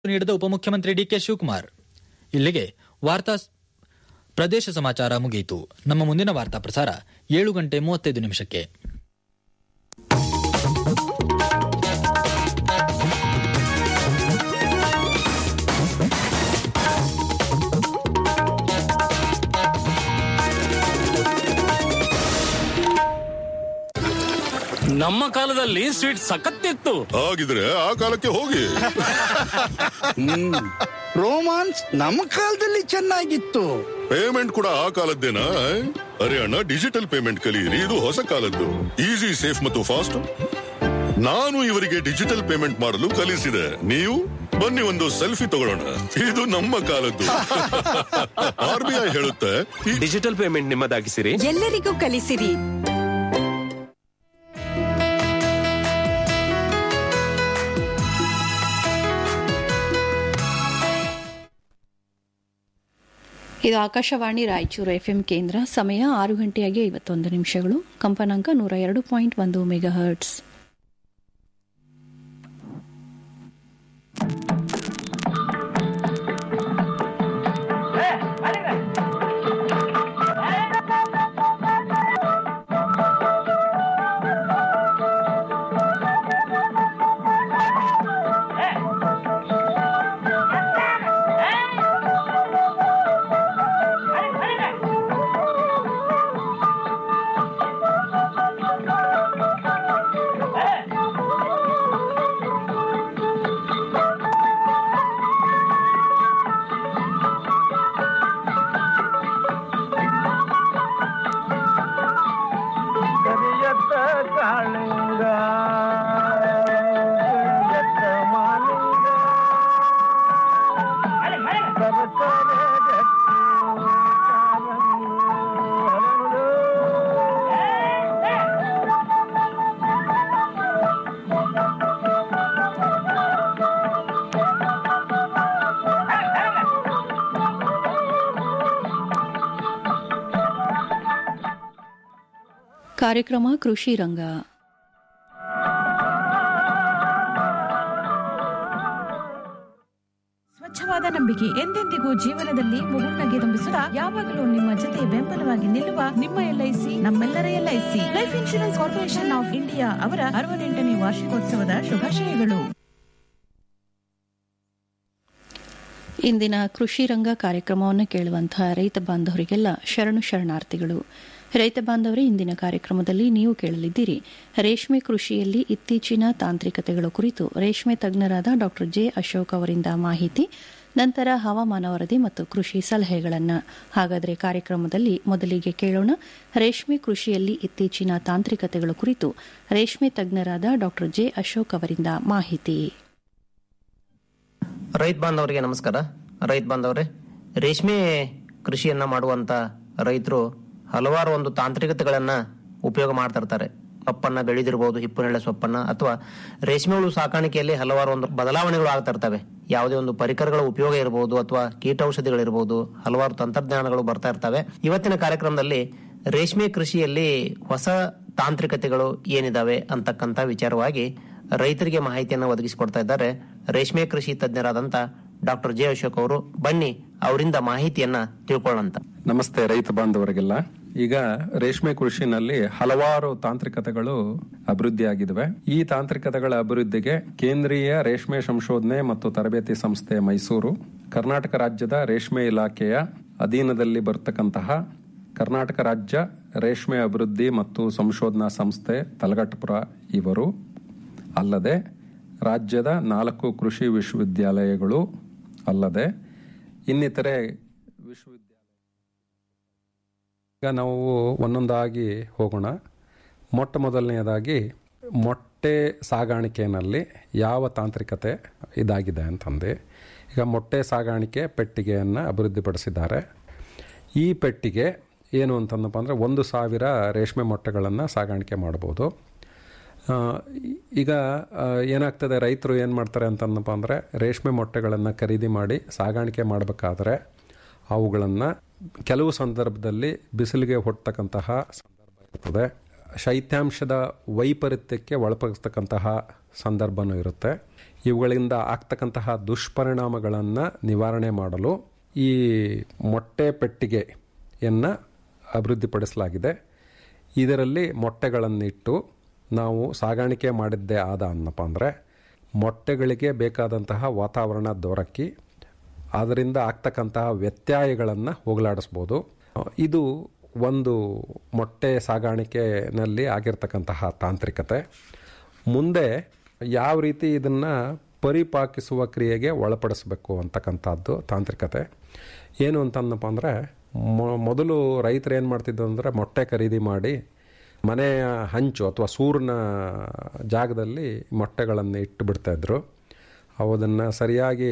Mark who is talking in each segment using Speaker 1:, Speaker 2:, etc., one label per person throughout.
Speaker 1: ನೀಡಿದ ಉಪಮುಖ್ಯಮಂತ್ರಿ ಡಿಕೆ ಶಿವಕುಮಾರ್ ಇಲ್ಲಿಗೆ ವಾರ್ತಾ ಪ್ರದೇಶ ಸಮಾಚಾರ ಮುಗಿಯಿತು ನಮ್ಮ ಮುಂದಿನ ವಾರ್ತಾ ಪ್ರಸಾರ ಏಳು ಗಂಟೆ ಮೂವತ್ತೈದು ನಿಮಿಷಕ್ಕೆ
Speaker 2: ನಮ್ಮ ಕಾಲದಲ್ಲಿ ಸ್ವೀಟ್ ಸಖತ್ತಿತ್ತು
Speaker 3: ಹಾಗಿದ್ರೆ ಆ ಕಾಲಕ್ಕೆ ಹೋಗಿ
Speaker 4: ರೋಮಾನ್ಸ್ ನಮ್ಮ ಕಾಲದಲ್ಲಿ ಚೆನ್ನಾಗಿತ್ತು
Speaker 3: ಪೇಮೆಂಟ್ ಕೂಡ ಆ ಕಾಲದ್ದೇನಾ ಅರೆ ಅಣ್ಣ ಡಿಜಿಟಲ್ ಪೇಮೆಂಟ್ ಕಲಿಯಿರಿ ಇದು ಹೊಸ ಕಾಲದ್ದು ಈಸಿ ಸೇಫ್ ಮತ್ತು ಫಾಸ್ಟ್ ನಾನು ಇವರಿಗೆ ಡಿಜಿಟಲ್ ಪೇಮೆಂಟ್ ಮಾಡಲು ಕಲಿಸಿದೆ ನೀವು ಬನ್ನಿ ಒಂದು ಸೆಲ್ಫಿ ತಗೊಳ್ಳೋಣ ಇದು ನಮ್ಮ ಕಾಲದ್ದು ಆರ್ ಬಿ ಐ ಹೇಳುತ್ತೆ ಈ
Speaker 5: ಡಿಜಿಟಲ್ ಪೇಮೆಂಟ್ ನಿಮ್ಮದಾಗಿಸಿರಿ
Speaker 6: ಎಲ್ಲರಿಗೂ ಕಲಿಸಿರಿ
Speaker 7: ಇದು ಆಕಾಶವಾಣಿ ರಾಯಚೂರು ಎಫ್ಎಂ ಕೇಂದ್ರ ಸಮಯ ಆರು ಗಂಟೆಯಾಗಿ ಐವತ್ತೊಂದು ನಿಮಿಷಗಳು ಕಂಪನಾಂಕ ನೂರ ಎರಡು ಪಾಯಿಂಟ್ ಒಂದು ಮೆಗಾ ಹರ್ಟ್ಸ್
Speaker 8: ಕರಿಯತ್ತ ಕಾಳಿಂಗ ಕರಿಯತ್ತ ಮಾಲಿಂಗ ಸರಸರ ಗಟ್ಟಿ ಕಾಲಂಗು ಹರಳು.
Speaker 7: ಕಾರ್ಯಕ್ರಮ ಕೃಷಿ ರಂಗ
Speaker 9: ಸ್ವಚ್ಛವಾದ ನಂಬಿಕೆ ಎಂದೆಂದಿಗೂ ಜೀವನದಲ್ಲಿ ಮುಗುಳ್ನಗೆ ತುಂಬಿಸುತ್ತಾ ಯಾವಾಗಲೂ ನಿಮ್ಮ ಜೊತೆ ಬೆಂಬಲವಾಗಿ ನಿಲ್ಲುವ ನಿಮ್ಮ ಎಲ್ಐಸಿ ನಮ್ಮೆಲ್ಲರ LIC life insurance corporation of India ಅವರ ಅರವತ್ತೆಂಟನೇ ವಾರ್ಷಿಕೋತ್ಸವದ ಶುಭಾಶಯಗಳು
Speaker 7: ಇಂದಿನ ಕೃಷಿ ರಂಗ ಕಾರ್ಯಕ್ರಮವನ್ನು ಕೇಳುವಂತಹ ರೈತ ಬಾಂಧವರಿಗೆಲ್ಲ ಶರಣು ಶರಣಾರ್ಥಿಗಳು ರೈತ ಬಾಂಧವರೇ ಇಂದಿನ ಕಾರ್ಯಕ್ರಮದಲ್ಲಿ ನೀವು ಕೇಳಲಿದ್ದೀರಿ ರೇಷ್ಮೆ ಕೃಷಿಯಲ್ಲಿ ಇತ್ತೀಚಿನ ತಾಂತ್ರಿಕತೆಗಳ ಕುರಿತು ರೇಷ್ಮೆ ತಜ್ಞರಾದ ಡಾ ಜೆ ಅಶೋಕ್ ಅವರಿಂದ ಮಾಹಿತಿ ನಂತರ ಹವಾಮಾನ ವರದಿ ಮತ್ತು ಕೃಷಿ ಸಲಹೆಗಳನ್ನು ಹಾಗಾದರೆ ಕಾರ್ಯಕ್ರಮದಲ್ಲಿ ಮೊದಲಿಗೆ ಕೇಳೋಣ ರೇಷ್ಮೆ ಕೃಷಿಯಲ್ಲಿ ಇತ್ತೀಚಿನ ತಾಂತ್ರಿಕತೆಗಳ ಕುರಿತು ರೇಷ್ಮೆ ತಜ್ಞರಾದ ಡಾ ಜೆ ಅಶೋಕ್ ಅವರಿಂದ ಮಾಹಿತಿ
Speaker 10: ರೈತ ಬಾಂಧವರಿಗೆ ನಮಸ್ಕಾರ ರೈತ ಬಾಂಧವರೇ ರೇಷ್ಮೆ ಕೃಷಿಯನ್ನ ಮಾಡುವಂತ ರೈತರು ಹಲವಾರು ಒಂದು ತಾಂತ್ರಿಕತೆಗಳನ್ನ ಉಪಯೋಗ ಮಾಡ್ತಾ ಇರ್ತಾರೆ ಸೊಪ್ಪನ್ನ ಬೆಳೆದಿರಬಹುದು ಹಿಪ್ಪುನೆಳೆ ಸೊಪ್ಪನ್ನ ಅಥವಾ ರೇಷ್ಮೆ ಹುಳು ಸಾಕಾಣಿಕೆಯಲ್ಲಿ ಹಲವಾರು ಒಂದು ಬದಲಾವಣೆಗಳು ಆಗ್ತಾ ಇರ್ತವೆ ಯಾವುದೇ ಒಂದು ಪರಿಕರಗಳ ಉಪಯೋಗ ಇರಬಹುದು ಅಥವಾ ಕೀಟೌಷಧಿಗಳಿರಬಹುದು ಹಲವಾರು ತಂತ್ರಜ್ಞಾನಗಳು ಬರ್ತಾ ಇರ್ತವೆ ಇವತ್ತಿನ ಕಾರ್ಯಕ್ರಮದಲ್ಲಿ ರೇಷ್ಮೆ ಕೃಷಿಯಲ್ಲಿ ಹೊಸ ತಾಂತ್ರಿಕತೆಗಳು ಏನಿದಾವೆ ಅಂತಕ್ಕಂಥ ವಿಚಾರವಾಗಿ ರೈತರಿಗೆ ಮಾಹಿತಿಯನ್ನು ಒದಗಿಸಿಕೊಡ್ತಾ ಇದ್ದಾರೆ ರೇಷ್ಮೆ ಕೃಷಿ ತಜ್ಞರಾದಂತ ಡಾಕ್ಟರ್ ಜೆ ಅಶೋಕ್ ಅವರು ಬನ್ನಿ ಅವರಿಂದ ಮಾಹಿತಿಯನ್ನ ತಿಳ್ಕೊಳ್ಳೋಂತ
Speaker 11: ನಮಸ್ತೆ ರೈತ ಬಾಂಧವರಿಗೆಲ್ಲ ಈಗ ರೇಷ್ಮೆ ಕೃಷಿನಲ್ಲಿ ಹಲವಾರು ತಾಂತ್ರಿಕತೆಗಳು ಅಭಿವೃದ್ಧಿಯಾಗಿವೆ ಈ ತಾಂತ್ರಿಕತೆಗಳ ಅಭಿವೃದ್ಧಿಗೆ ಕೇಂದ್ರೀಯ ರೇಷ್ಮೆ ಸಂಶೋಧನೆ ಮತ್ತು ತರಬೇತಿ ಸಂಸ್ಥೆ ಮೈಸೂರು ಕರ್ನಾಟಕ ರಾಜ್ಯದ ರೇಷ್ಮೆ ಇಲಾಖೆಯ ಅಧೀನದಲ್ಲಿ ಬರ್ತಕ್ಕಂತಹ ಕರ್ನಾಟಕ ರಾಜ್ಯ ರೇಷ್ಮೆ ಅಭಿವೃದ್ಧಿ ಮತ್ತು ಸಂಶೋಧನಾ ಸಂಸ್ಥೆ ತಲಗಟ್ಟಪುರ ಇವರು ಅಲ್ಲದೆ ರಾಜ್ಯದ ನಾಲ್ಕು ಕೃಷಿ ವಿಶ್ವವಿದ್ಯಾಲಯಗಳು ಅಲ್ಲದೆ ಇನ್ನಿತರೆ ವಿಶ್ವವಿದ್ಯಾಲಯ ಈಗ ನಾವು ಒಂದೊಂದಾಗಿ ಹೋಗೋಣ ಮೊಟ್ಟ ಮೊದಲನೆಯದಾಗಿ ಮೊಟ್ಟೆ ಸಾಗಾಣಿಕೆಯಲ್ಲಿ ಯಾವ ತಾಂತ್ರಿಕತೆ ಇದಾಗಿದೆ ಅಂತಂದು ಈಗ ಮೊಟ್ಟೆ ಸಾಗಾಣಿಕೆ ಪೆಟ್ಟಿಗೆಯನ್ನು ಅಭಿವೃದ್ಧಿಪಡಿಸಿದ್ದಾರೆ ಈ ಪೆಟ್ಟಿಗೆ ಏನು ಅಂತಂದಪ್ಪ ಅಂದರೆ ಒಂದು ಸಾವಿರ ರೇಷ್ಮೆ ಮೊಟ್ಟೆಗಳನ್ನು ಸಾಗಾಣಿಕೆ ಮಾಡ್ಬೋದು ಆ, ಈಗ ಆ, ಏನಾಗ್ತದೆ ರೈತರು ಏನು ಮಾಡ್ತಾರೆ ಅಂತಂದಪ್ಪ ಅಂದರೆ ರೇಷ್ಮೆ ಮೊಟ್ಟೆಗಳನ್ನು ಖರೀದಿ ಮಾಡಿ ಸಾಗಾಣಿಕೆ ಮಾಡಬೇಕಾದ್ರೆ ಅವುಗಳನ್ನು ಕೆಲವು ಸಂದರ್ಭದಲ್ಲಿ ಬಿಸಿಲಿಗೆ ಹೊಡ್ತಕ್ಕಂತಹ ಸಂದರ್ಭ ಇರ್ತದೆ ಶೈತ್ಯಾಂಶದ ವೈಪರೀತ್ಯಕ್ಕೆ ಒಳಪಡಿಸ್ತಕ್ಕಂತಹ ಸಂದರ್ಭನೂ ಇರುತ್ತೆ ಇವುಗಳಿಂದ ಆಗ್ತಕ್ಕಂತಹ ದುಷ್ಪರಿಣಾಮಗಳನ್ನು ನಿವಾರಣೆ ಮಾಡಲು ಈ ಮೊಟ್ಟೆ ಪೆಟ್ಟಿಗೆಯನ್ನು ಅಭಿವೃದ್ಧಿಪಡಿಸಲಾಗಿದೆ ಇದರಲ್ಲಿ ಮೊಟ್ಟೆಗಳನ್ನಿಟ್ಟು ನಾವು ಸಾಗಾಣಿಕೆ ಮಾಡಿದ್ದೇ ಆದ ಅನ್ನಪ್ಪ ಅಂದರೆ ಮೊಟ್ಟೆಗಳಿಗೆ ಬೇಕಾದಂತಹ ವಾತಾವರಣ ದೊರಕಿ ಅದರಿಂದ ಆಗ್ತಕ್ಕಂತಹ ವ್ಯತ್ಯಯಗಳನ್ನು ಹೋಗಲಾಡಿಸ್ಬೋದು ಇದು ಒಂದು ಮೊಟ್ಟೆ ಸಾಗಾಣಿಕೆಯಲ್ಲಿ ಆಗಿರ್ತಕ್ಕಂತಹ ತಾಂತ್ರಿಕತೆ ಮುಂದೆ ಯಾವ ರೀತಿ ಇದನ್ನು ಪರಿಪಾಕಿಸುವ ಕ್ರಿಯೆಗೆ ಒಳಪಡಿಸಬೇಕು ಅಂತಕ್ಕಂಥದ್ದು ತಾಂತ್ರಿಕತೆ ಏನು ಅಂತಂದಪ್ಪ ಅಂದರೆ ಮೊದಲು ರೈತರು ಏನು ಮಾಡ್ತಿದ್ದು ಅಂದರೆ ಮೊಟ್ಟೆ ಖರೀದಿ ಮಾಡಿ ಮನೆಯ ಹಂಚು ಅಥವಾ ಸೂರ್ಯನ ಜಾಗದಲ್ಲಿ ಮೊಟ್ಟೆಗಳನ್ನು ಇಟ್ಟು ಬಿಡ್ತಾಯಿದ್ರು ಅವು ಅದನ್ನು ಸರಿಯಾಗಿ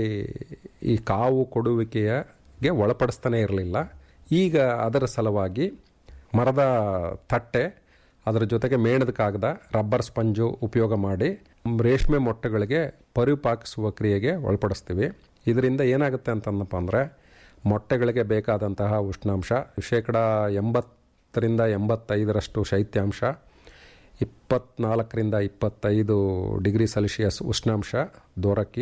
Speaker 11: ಈ ಕಾವು ಕೊಡುವಿಕೆಗೆ ಒಳಪಡಿಸ್ತಾನೆ ಇರಲಿಲ್ಲ ಈಗ ಅದರ ಸಲುವಾಗಿ ಮರದ ತಟ್ಟೆ ಅದರ ಜೊತೆಗೆ ಮೇಣದ ಕಾಗದ ರಬ್ಬರ್ ಸ್ಪಂಜು ಉಪಯೋಗ ಮಾಡಿ ರೇಷ್ಮೆ ಮೊಟ್ಟೆಗಳಿಗೆ ಪರಿಪಾಕಿಸುವ ಕ್ರಿಯೆಗೆ ಒಳಪಡಿಸ್ತೀವಿ ಇದರಿಂದ ಏನಾಗುತ್ತೆ ಅಂತಂದಪ್ಪ ಅಂದರೆ ಮೊಟ್ಟೆಗಳಿಗೆ ಬೇಕಾದಂತಹ ಉಷ್ಣಾಂಶ ಶೇಕಡ ಎಂಬತ್ತರಿಂದ ಎಂಬತ್ತೈದರಷ್ಟು ಶೈತ್ಯಾಂಶ ಇಪ್ಪತ್ನಾಲ್ಕರಿಂದ ಇಪ್ಪತ್ತೈದು ಡಿಗ್ರಿ ಸೆಲ್ಸಿಯಸ್ ಉಷ್ಣಾಂಶ ದೊರಕಿ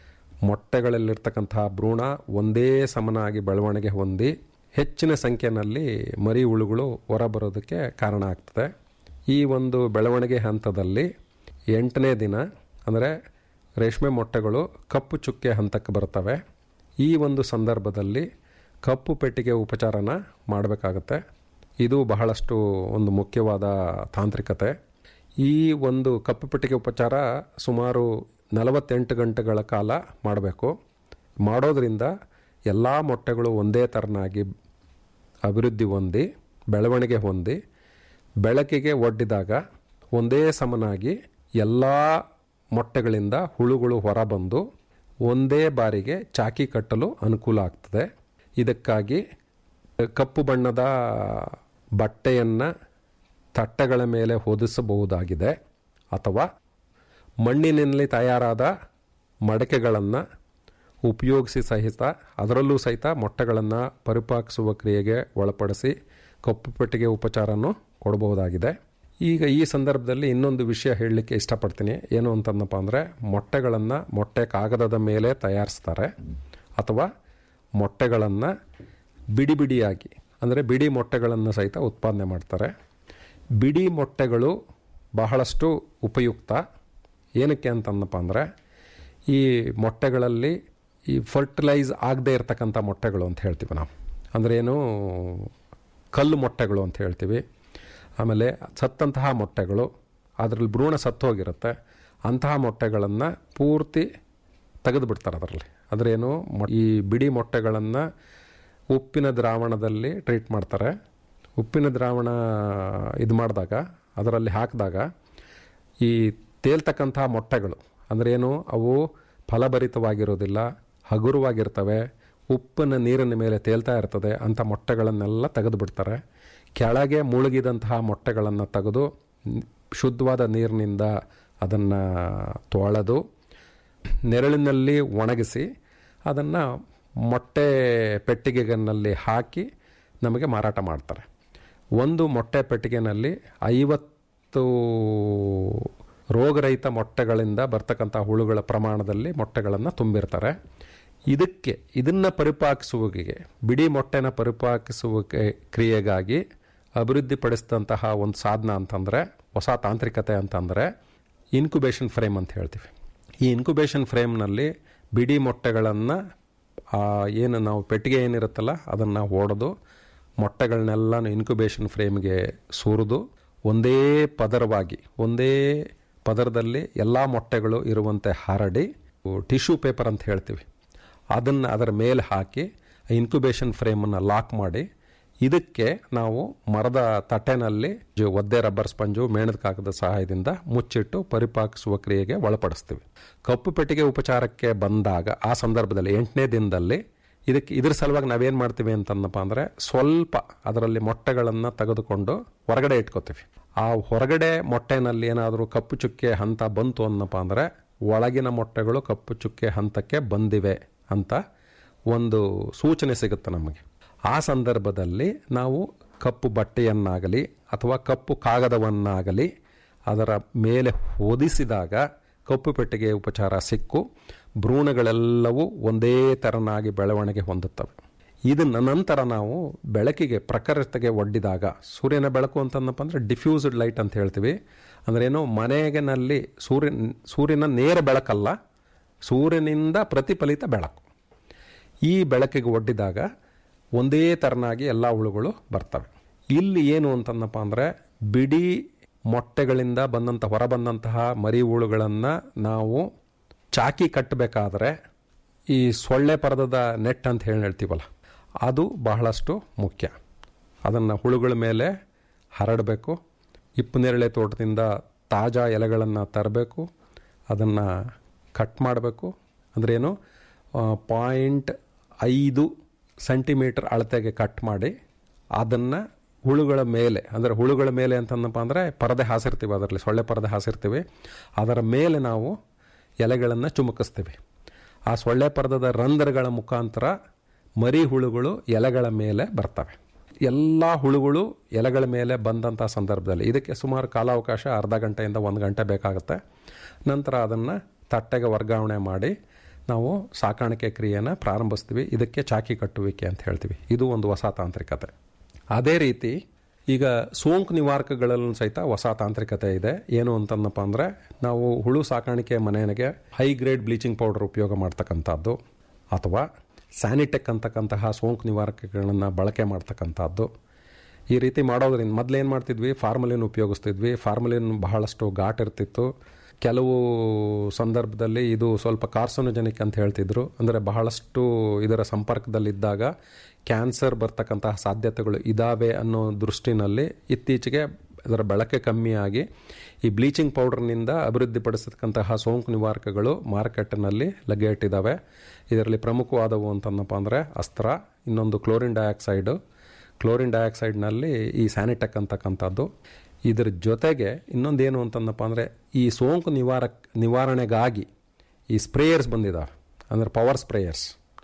Speaker 11: ಮೊಟ್ಟೆಗಳಲ್ಲಿರ್ತಕ್ಕಂತಹ ಭ್ರೂಣ ಒಂದೇ ಸಮನಾಗಿ ಬೆಳವಣಿಗೆ ಹೊಂದಿ ಹೆಚ್ಚಿನ ಸಂಖ್ಯೆಯಲ್ಲಿ ಮರಿ ಹುಳುಗಳು ಹೊರಬರೋದಕ್ಕೆ ಕಾರಣ ಆಗ್ತದೆ ಈ ಒಂದು ಬೆಳವಣಿಗೆ ಹಂತದಲ್ಲಿ ಎಂಟನೇ ದಿನ ಅಂದರೆ ರೇಷ್ಮೆ ಮೊಟ್ಟೆಗಳು ಕಪ್ಪು ಚುಕ್ಕೆ ಹಂತಕ್ಕೆ ಬರ್ತವೆ ಈ ಒಂದು ಸಂದರ್ಭದಲ್ಲಿ ಕಪ್ಪು ಪೆಟ್ಟಿಗೆ ಉಪಚಾರನ ಮಾಡಬೇಕಾಗತ್ತೆ ಇದು ಬಹಳಷ್ಟು ಒಂದು ಮುಖ್ಯವಾದ ತಾಂತ್ರಿಕತೆ ಈ ಒಂದು ಕಪ್ಪು ಪೆಟ್ಟಿಗೆ ಉಪಚಾರ ಸುಮಾರು ನಲವತ್ತೆಂಟು ಗಂಟೆಗಳ ಕಾಲ ಮಾಡಬೇಕು ಮಾಡೋದ್ರಿಂದ ಎಲ್ಲ ಮೊಟ್ಟೆಗಳು ಒಂದೇ ಥರನಾಗಿ ಅಭಿವೃದ್ಧಿ ಹೊಂದಿ ಬೆಳವಣಿಗೆ ಹೊಂದಿ ಬೆಳಕಿಗೆ ಒಡ್ಡಿದಾಗ ಒಂದೇ ಸಮನಾಗಿ ಎಲ್ಲ ಮೊಟ್ಟೆಗಳಿಂದ ಹುಳುಗಳು ಹೊರಬಂದು ಒಂದೇ ಬಾರಿಗೆ ಚಾಕಿ ಕಟ್ಟಲು ಅನುಕೂಲ ಆಗ್ತದೆ ಇದಕ್ಕಾಗಿ ಕಪ್ಪು ಬಣ್ಣದ ಬಟ್ಟೆಯನ್ನು ತಟ್ಟೆಗಳ ಮೇಲೆ ಹೊದಿಸಬಹುದಾಗಿದೆ ಅಥವಾ ಮಣ್ಣಿನಲ್ಲಿ ತಯಾರಾದ ಮಡಕೆಗಳನ್ನು ಉಪಯೋಗಿಸಿ ಸಹಿತ ಅದರಲ್ಲೂ ಸಹಿತ ಮೊಟ್ಟೆಗಳನ್ನು ಪರಿಪಾಕಿಸುವ ಕ್ರಿಯೆಗೆ ಒಳಪಡಿಸಿ ಕಪ್ಪು ಪೆಟ್ಟಿಗೆ ಉಪಚಾರನೂ ಕೊಡಬಹುದಾಗಿದೆ ಈಗ ಈ ಸಂದರ್ಭದಲ್ಲಿ ಇನ್ನೊಂದು ವಿಷಯ ಹೇಳಲಿಕ್ಕೆ ಇಷ್ಟಪಡ್ತೀನಿ ಏನು ಅಂತಂದಪ್ಪ ಅಂದರೆ ಮೊಟ್ಟೆಗಳನ್ನು ಮೊಟ್ಟೆ ಕಾಗದದ ಮೇಲೆ ತಯಾರಿಸ್ತಾರೆ ಅಥವಾ ಮೊಟ್ಟೆಗಳನ್ನು ಬಿಡಿ ಬಿಡಿಯಾಗಿ ಅಂದರೆ ಬಿಡಿ ಮೊಟ್ಟೆಗಳನ್ನು ಸಹಿತ ಉತ್ಪಾದನೆ ಮಾಡ್ತಾರೆ ಬಿಡಿ ಮೊಟ್ಟೆಗಳು ಬಹಳಷ್ಟು ಉಪಯುಕ್ತ ಏನಕ್ಕೆ ಅಂತಂದಪ್ಪ ಅಂದರೆ ಈ ಮೊಟ್ಟೆಗಳಲ್ಲಿ ಈ ಫರ್ಟಿಲೈಸ್ ಆಗದೇ ಇರತಕ್ಕಂಥ ಮೊಟ್ಟೆಗಳು ಅಂತ ಹೇಳ್ತೀವಿ ನಾವು ಅಂದರೆ ಏನು ಕಲ್ಲು ಮೊಟ್ಟೆಗಳು ಅಂತ ಹೇಳ್ತೀವಿ ಆಮೇಲೆ ಸತ್ತಂತಹ ಮೊಟ್ಟೆಗಳು ಅದರಲ್ಲಿ ಭ್ರೂಣ ಸತ್ತೋಗಿರುತ್ತೆ ಅಂತಹ ಮೊಟ್ಟೆಗಳನ್ನು ಪೂರ್ತಿ ತೆಗೆದು ಬಿಡ್ತಾರೆ ಅದರಲ್ಲಿ ಅದರೇನು ಈ ಬಿಡಿ ಮೊಟ್ಟೆಗಳನ್ನು ಉಪ್ಪಿನ ದ್ರಾವಣದಲ್ಲಿ ಟ್ರೀಟ್ ಮಾಡ್ತಾರೆ ಉಪ್ಪಿನ ದ್ರಾವಣ ಇದು ಮಾಡಿದಾಗ ಅದರಲ್ಲಿ ಹಾಕಿದಾಗ ಈ ತೇಲ್ತಕ್ಕಂತಹ ಮೊಟ್ಟೆಗಳು ಅಂದ್ರೇನು ಅವು ಫಲಭರಿತವಾಗಿರೋದಿಲ್ಲ ಹಗುರವಾಗಿರ್ತವೆ ಉಪ್ಪಿನ ನೀರಿನ ಮೇಲೆ ತೇಲ್ತಾ ಇರ್ತದೆ ಅಂಥ ಮೊಟ್ಟೆಗಳನ್ನೆಲ್ಲ ತೆಗೆದು ಬಿಡ್ತಾರೆ ಕೆಳಗೆ ಮುಳುಗಿದಂತಹ ಮೊಟ್ಟೆಗಳನ್ನು ತೆಗೆದು ಶುದ್ಧವಾದ ನೀರಿನಿಂದ ಅದನ್ನು ತೊಳೆದು ನೆರಳಿನಲ್ಲಿ ಒಣಗಿಸಿ ಅದನ್ನು ಮೊಟ್ಟೆ ಪೆಟ್ಟಿಗೆನಲ್ಲಿ ಹಾಕಿ ನಮಗೆ ಮಾರಾಟ ಮಾಡ್ತಾರೆ ಒಂದು ಮೊಟ್ಟೆ ಪೆಟ್ಟಿಗೆನಲ್ಲಿ ಐವತ್ತು ರೋಗರಹಿತ ಮೊಟ್ಟೆಗಳಿಂದ ಬರ್ತಕ್ಕಂಥ ಹುಳುಗಳ ಪ್ರಮಾಣದಲ್ಲಿ ಮೊಟ್ಟೆಗಳನ್ನು ತುಂಬಿರ್ತಾರೆ ಇದಕ್ಕೆ ಇದನ್ನು ಪರಿಪಾಕಿಸುವಿಕೆಗೆ ಬಿಡಿ ಮೊಟ್ಟೆನ ಪರಿಪಾಕಿಸುವ ಕ್ರಿಯೆಗಾಗಿ ಅಭಿವೃದ್ಧಿಪಡಿಸಿದಂತಹ ಒಂದು ಸಾಧನ ಅಂತಂದರೆ ಹೊಸ ತಾಂತ್ರಿಕತೆ ಅಂತಂದರೆ ಇನ್ಕ್ಯುಬೇಷನ್ ಫ್ರೇಮ್ ಅಂತ ಹೇಳ್ತೀವಿ ಈ ಇನ್ಕ್ಯುಬೇಷನ್ ಫ್ರೇಮ್ನಲ್ಲಿ ಬಿಡಿ ಮೊಟ್ಟೆಗಳನ್ನು ಏನು ನಾವು ಪೆಟ್ಟಿಗೆ ಏನಿರುತ್ತಲ್ಲ ಅದನ್ನು ಹೊಡೆದು ಮೊಟ್ಟೆಗಳನ್ನೆಲ್ಲ ಇನ್ಕ್ಯುಬೇಷನ್ ಫ್ರೇಮ್ಗೆ ಸುರಿದು ಒಂದೇ ಪದರವಾಗಿ ಒಂದೇ ಪದರದಲ್ಲಿ ಎಲ್ಲ ಮೊಟ್ಟೆಗಳು ಇರುವಂತೆ ಹರಡಿ ಟಿಶ್ಯೂ ಪೇಪರ್ ಅಂತ ಹೇಳ್ತೀವಿ ಅದನ್ನು ಅದರ ಮೇಲೆ ಹಾಕಿ ಇನ್ಕ್ಯುಬೇಷನ್ ಫ್ರೇಮನ್ನು ಲಾಕ್ ಮಾಡಿ ಇದಕ್ಕೆ ನಾವು ಮರದ ತಟ್ಟೆನಲ್ಲಿ ಒದ್ದೆ ರಬ್ಬರ್ ಸ್ಪಂಜು ಮೇಣದ ಕಾಗದ ಸಹಾಯದಿಂದ ಮುಚ್ಚಿಟ್ಟು ಪರಿಪಾಕಿಸುವ ಕ್ರಿಯೆಗೆ ಒಳಪಡಿಸ್ತೀವಿ ಕಪ್ಪು ಪೆಟ್ಟಿಗೆ ಉಪಚಾರಕ್ಕೆ ಬಂದಾಗ ಆ ಸಂದರ್ಭದಲ್ಲಿ ಎಂಟನೇ ದಿನದಲ್ಲಿ ಇದಕ್ಕೆ ಇದ್ರ ಸಲುವಾಗಿ ನಾವೇನು ಮಾಡ್ತೀವಿ ಅಂತಂದಪ್ಪ ಅಂದರೆ ಸ್ವಲ್ಪ ಅದರಲ್ಲಿ ಮೊಟ್ಟೆಗಳನ್ನು ತೆಗೆದುಕೊಂಡು ಹೊರಗಡೆ ಇಟ್ಕೋತೀವಿ ಆ ಹೊರಗಡೆ ಮೊಟ್ಟೆನಲ್ಲಿ ಏನಾದರೂ ಕಪ್ಪು ಚುಕ್ಕೆ ಹಂತ ಬಂತು ಅನ್ನಪ್ಪ ಅಂದರೆ ಒಳಗಿನ ಮೊಟ್ಟೆಗಳು ಕಪ್ಪು ಚುಕ್ಕೆ ಹಂತಕ್ಕೆ ಬಂದಿವೆ ಅಂತ ಒಂದು ಸೂಚನೆ ಸಿಗುತ್ತೆ ನಮಗೆ ಆ ಸಂದರ್ಭದಲ್ಲಿ ನಾವು ಕಪ್ಪು ಬಟ್ಟೆಯನ್ನಾಗಲಿ ಅಥವಾ ಕಪ್ಪು ಕಾಗದವನ್ನಾಗಲಿ ಅದರ ಮೇಲೆ ಹೊದಿಸಿದಾಗ ಕಪ್ಪು ಪೆಟ್ಟಿಗೆ ಉಪಚಾರ ಸಿಕ್ಕು ಭ್ರೂಣಗಳೆಲ್ಲವೂ ಒಂದೇ ತೆರನಾಗಿ ಬೆಳವಣಿಗೆ ಹೊಂದುತ್ತವೆ ಇದನ್ನ ನಂತರ ನಾವು ಬೆಳಕಿಗೆ ಪ್ರಖರತೆಗೆ ಒಡ್ಡಿದಾಗ ಸೂರ್ಯನ ಬೆಳಕು ಅಂತಂದಪ್ಪ ಅಂದರೆ ಡಿಫ್ಯೂಸ್ಡ್ ಲೈಟ್ ಅಂತ ಹೇಳ್ತೀವಿ ಅಂದ್ರೇನು ಮನೆಗಿನಲ್ಲಿ ಸೂರ್ಯ ಸೂರ್ಯನ ನೇರ ಬೆಳಕಲ್ಲ ಸೂರ್ಯನಿಂದ ಪ್ರತಿಫಲಿತ ಬೆಳಕು ಈ ಬೆಳಕಿಗೆ ಒಡ್ಡಿದಾಗ ಒಂದೇ ತೆರನಾಗಿ ಎಲ್ಲ ಹುಳುಗಳು ಬರ್ತವೆ ಇಲ್ಲಿ ಏನು ಅಂತಂದಪ್ಪ ಅಂದರೆ ಬಿಡಿ ಮೊಟ್ಟೆಗಳಿಂದ ಬಂದಂಥ ಹೊರಬಂದಂತಹ ಮರಿ ಹುಳುಗಳನ್ನು ನಾವು ಚಾಕಿ ಕಟ್ಟಬೇಕಾದ್ರೆ ಈ ಸೊಳ್ಳೆ ಪರದದ ನೆಟ್ ಅಂತ ಹೇಳಿ ಹೇಳ್ತೀವಲ್ಲ ಅದು ಬಹಳಷ್ಟು ಮುಖ್ಯ ಅದನ್ನು ಹುಳುಗಳ ಮೇಲೆ ಹರಡಬೇಕು ಇಪ್ಪು ನೇರಳೆ ತೋಟದಿಂದ ತಾಜಾ ಎಲೆಗಳನ್ನು ತರಬೇಕು ಅದನ್ನು ಕಟ್ ಮಾಡಬೇಕು ಅಂದ್ರೇನು ಪಾಯಿಂಟ್ ಐದು ಸೆಂಟಿಮೀಟರ್ ಅಳತೆಗೆ ಕಟ್ ಮಾಡಿ ಅದನ್ನು ಹುಳುಗಳ ಮೇಲೆ ಅಂದರೆ ಹುಳುಗಳ ಮೇಲೆ ಅಂತಂದಪ್ಪ ಅಂದರೆ ಪರದೆ ಹಾಸಿರ್ತೀವಿ ಅದರಲ್ಲಿ ಸೊಳ್ಳೆ ಪರದೆ ಹಾಸಿರ್ತೀವಿ ಅದರ ಮೇಲೆ ನಾವು ಎಲೆಗಳನ್ನು ಚುಮುಕಿಸ್ತೀವಿ ಆ ಸೊಳ್ಳೆ ಪರದದ ರಂಧ್ರಗಳ ಮುಖಾಂತರ ಮರಿ ಹುಳುಗಳು ಎಲೆಗಳ ಮೇಲೆ ಬರ್ತವೆ ಎಲ್ಲ ಹುಳುಗಳು ಎಲೆಗಳ ಮೇಲೆ ಬಂದಂಥ ಸಂದರ್ಭದಲ್ಲಿ ಇದಕ್ಕೆ ಸುಮಾರು ಕಾಲಾವಕಾಶ ಅರ್ಧ ಗಂಟೆಯಿಂದ ಒಂದು ಗಂಟೆ ಬೇಕಾಗುತ್ತೆ ನಂತರ ಅದನ್ನು ತಟ್ಟೆಗೆ ವರ್ಗಾವಣೆ ಮಾಡಿ ನಾವು ಸಾಕಾಣಿಕೆ ಕ್ರಿಯೆನ ಪ್ರಾರಂಭಿಸ್ತೀವಿ ಇದಕ್ಕೆ ಚಾಕಿ ಕಟ್ಟುವಿಕೆ ಅಂತ ಹೇಳ್ತೀವಿ ಇದು ಒಂದು ಹೊಸ ತಾಂತ್ರಿಕತೆ ಅದೇ ರೀತಿ ಈಗ ಸೋಂಕು ನಿವಾರಕಗಳಲ್ಲೂ ಸಹಿತ ಹೊಸ ತಾಂತ್ರಿಕತೆ ಇದೆ ಏನು ಅಂತಂದಪ್ಪ ಅಂದರೆ ನಾವು ಹುಳು ಸಾಕಾಣಿಕೆ ಮನೆಗೆ ಹೈ ಗ್ರೇಡ್ ಬ್ಲೀಚಿಂಗ್ ಪೌಡರ್ ಉಪಯೋಗ ಮಾಡ್ತಕ್ಕಂಥದ್ದು ಅಥವಾ ಸ್ಯಾನಿಟೆಕ್ ಅಂತಕ್ಕಂತಹ ಸೋಂಕು ನಿವಾರಕಗಳನ್ನು ಬಳಕೆ ಮಾಡ್ತಕ್ಕಂಥದ್ದು ಈ ರೀತಿ ಮಾಡೋದ್ರಿಂದ ಮೊದಲೇನು ಮಾಡ್ತಿದ್ವಿ ಫಾರ್ಮಲಿನ್ ಉಪಯೋಗಿಸ್ತಿದ್ವಿ ಫಾರ್ಮಲಿನ್ ಬಹಳಷ್ಟು ಘಾಟ್ ಇರ್ತಿತ್ತು ಕೆಲವು ಸಂದರ್ಭದಲ್ಲಿ ಇದು ಸ್ವಲ್ಪ ಕಾರ್ಸೋನಜೆನಿಕ್ ಅಂತ ಹೇಳ್ತಿದ್ರು ಅಂದರೆ ಬಹಳಷ್ಟು ಇದರ ಸಂಪರ್ಕದಲ್ಲಿದ್ದಾಗ ಕ್ಯಾನ್ಸರ್ ಬರ್ತಕ್ಕಂತಹ ಸಾಧ್ಯತೆಗಳು ಇದಾವೆ ಅನ್ನೋ ದೃಷ್ಟಿನಲ್ಲಿ ಇತ್ತೀಚೆಗೆ ಅದರ ಬಳಕೆ ಕಮ್ಮಿಯಾಗಿ ಈ ಬ್ಲೀಚಿಂಗ್ ಪೌಡರ್ನಿಂದ ಅಭಿವೃದ್ಧಿಪಡಿಸತಕ್ಕಂತಹ ಸೋಂಕು ನಿವಾರಕಗಳು ಮಾರುಕಟ್ಟೆನಲ್ಲಿ ಲಗ್ಗೆ ಇಟ್ಟಿದ್ದಾವೆ ಇದರಲ್ಲಿ ಪ್ರಮುಖವಾದವು ಅಂತಂದಪ್ಪ ಅಂದರೆ ಅಸ್ತ್ರ ಇನ್ನೊಂದು ಕ್ಲೋರಿನ್ ಡೈಆಕ್ಸೈಡು ಕ್ಲೋರಿನ್ ಡೈಆಕ್ಸೈಡ್ನಲ್ಲಿ ಈ ಸ್ಯಾನಿಟೆಕ್ ಅಂತಕ್ಕಂಥದ್ದು ಇದರ ಜೊತೆಗೆ ಇನ್ನೊಂದೇನು ಅಂತಂದಪ್ಪ ಅಂದರೆ ಈ ಸೋಂಕು ನಿವಾರಕ್ ನಿವಾರಣೆಗಾಗಿ ಈ ಸ್ಪ್ರೇಯರ್ಸ್ ಬಂದಿದ್ದಾವೆ ಅಂದರೆ power sprayers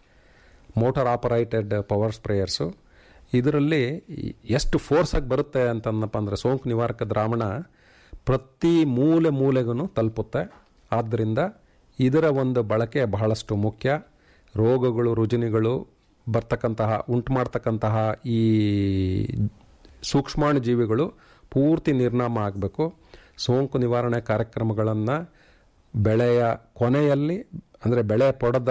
Speaker 11: motor operated power sprayers ಇದರಲ್ಲಿ ಎಷ್ಟು ಫೋರ್ಸಾಗಿ ಬರುತ್ತೆ ಅಂತಂದಪ್ಪ ಅಂದರೆ ಸೋಂಕು ನಿವಾರಕ ದ್ರಾವಣ ಪ್ರತಿ ಮೂಲೆ ಮೂಲೆಗೂ ತಲುಪುತ್ತೆ ಆದ್ದರಿಂದ ಇದರ ಒಂದು ಬಳಕೆ ಬಹಳಷ್ಟು ಮುಖ್ಯ ರೋಗಗಳು ರುಜಿನಿಗಳು ಬರ್ತಕ್ಕಂತಹ ಉಂಟು ಮಾಡ್ತಕ್ಕಂತಹ ಈ ಸೂಕ್ಷ್ಮಾಣು ಜೀವಿಗಳು ಪೂರ್ತಿ ನಿರ್ನಾಮ ಆಗಬೇಕು ಸೋಂಕು ನಿವಾರಣೆ ಕಾರ್ಯಕ್ರಮಗಳನ್ನು ಬೆಳೆಯ ಕೊನೆಯಲ್ಲಿ ಅಂದರೆ ಬೆಳೆ ಪೊಡದ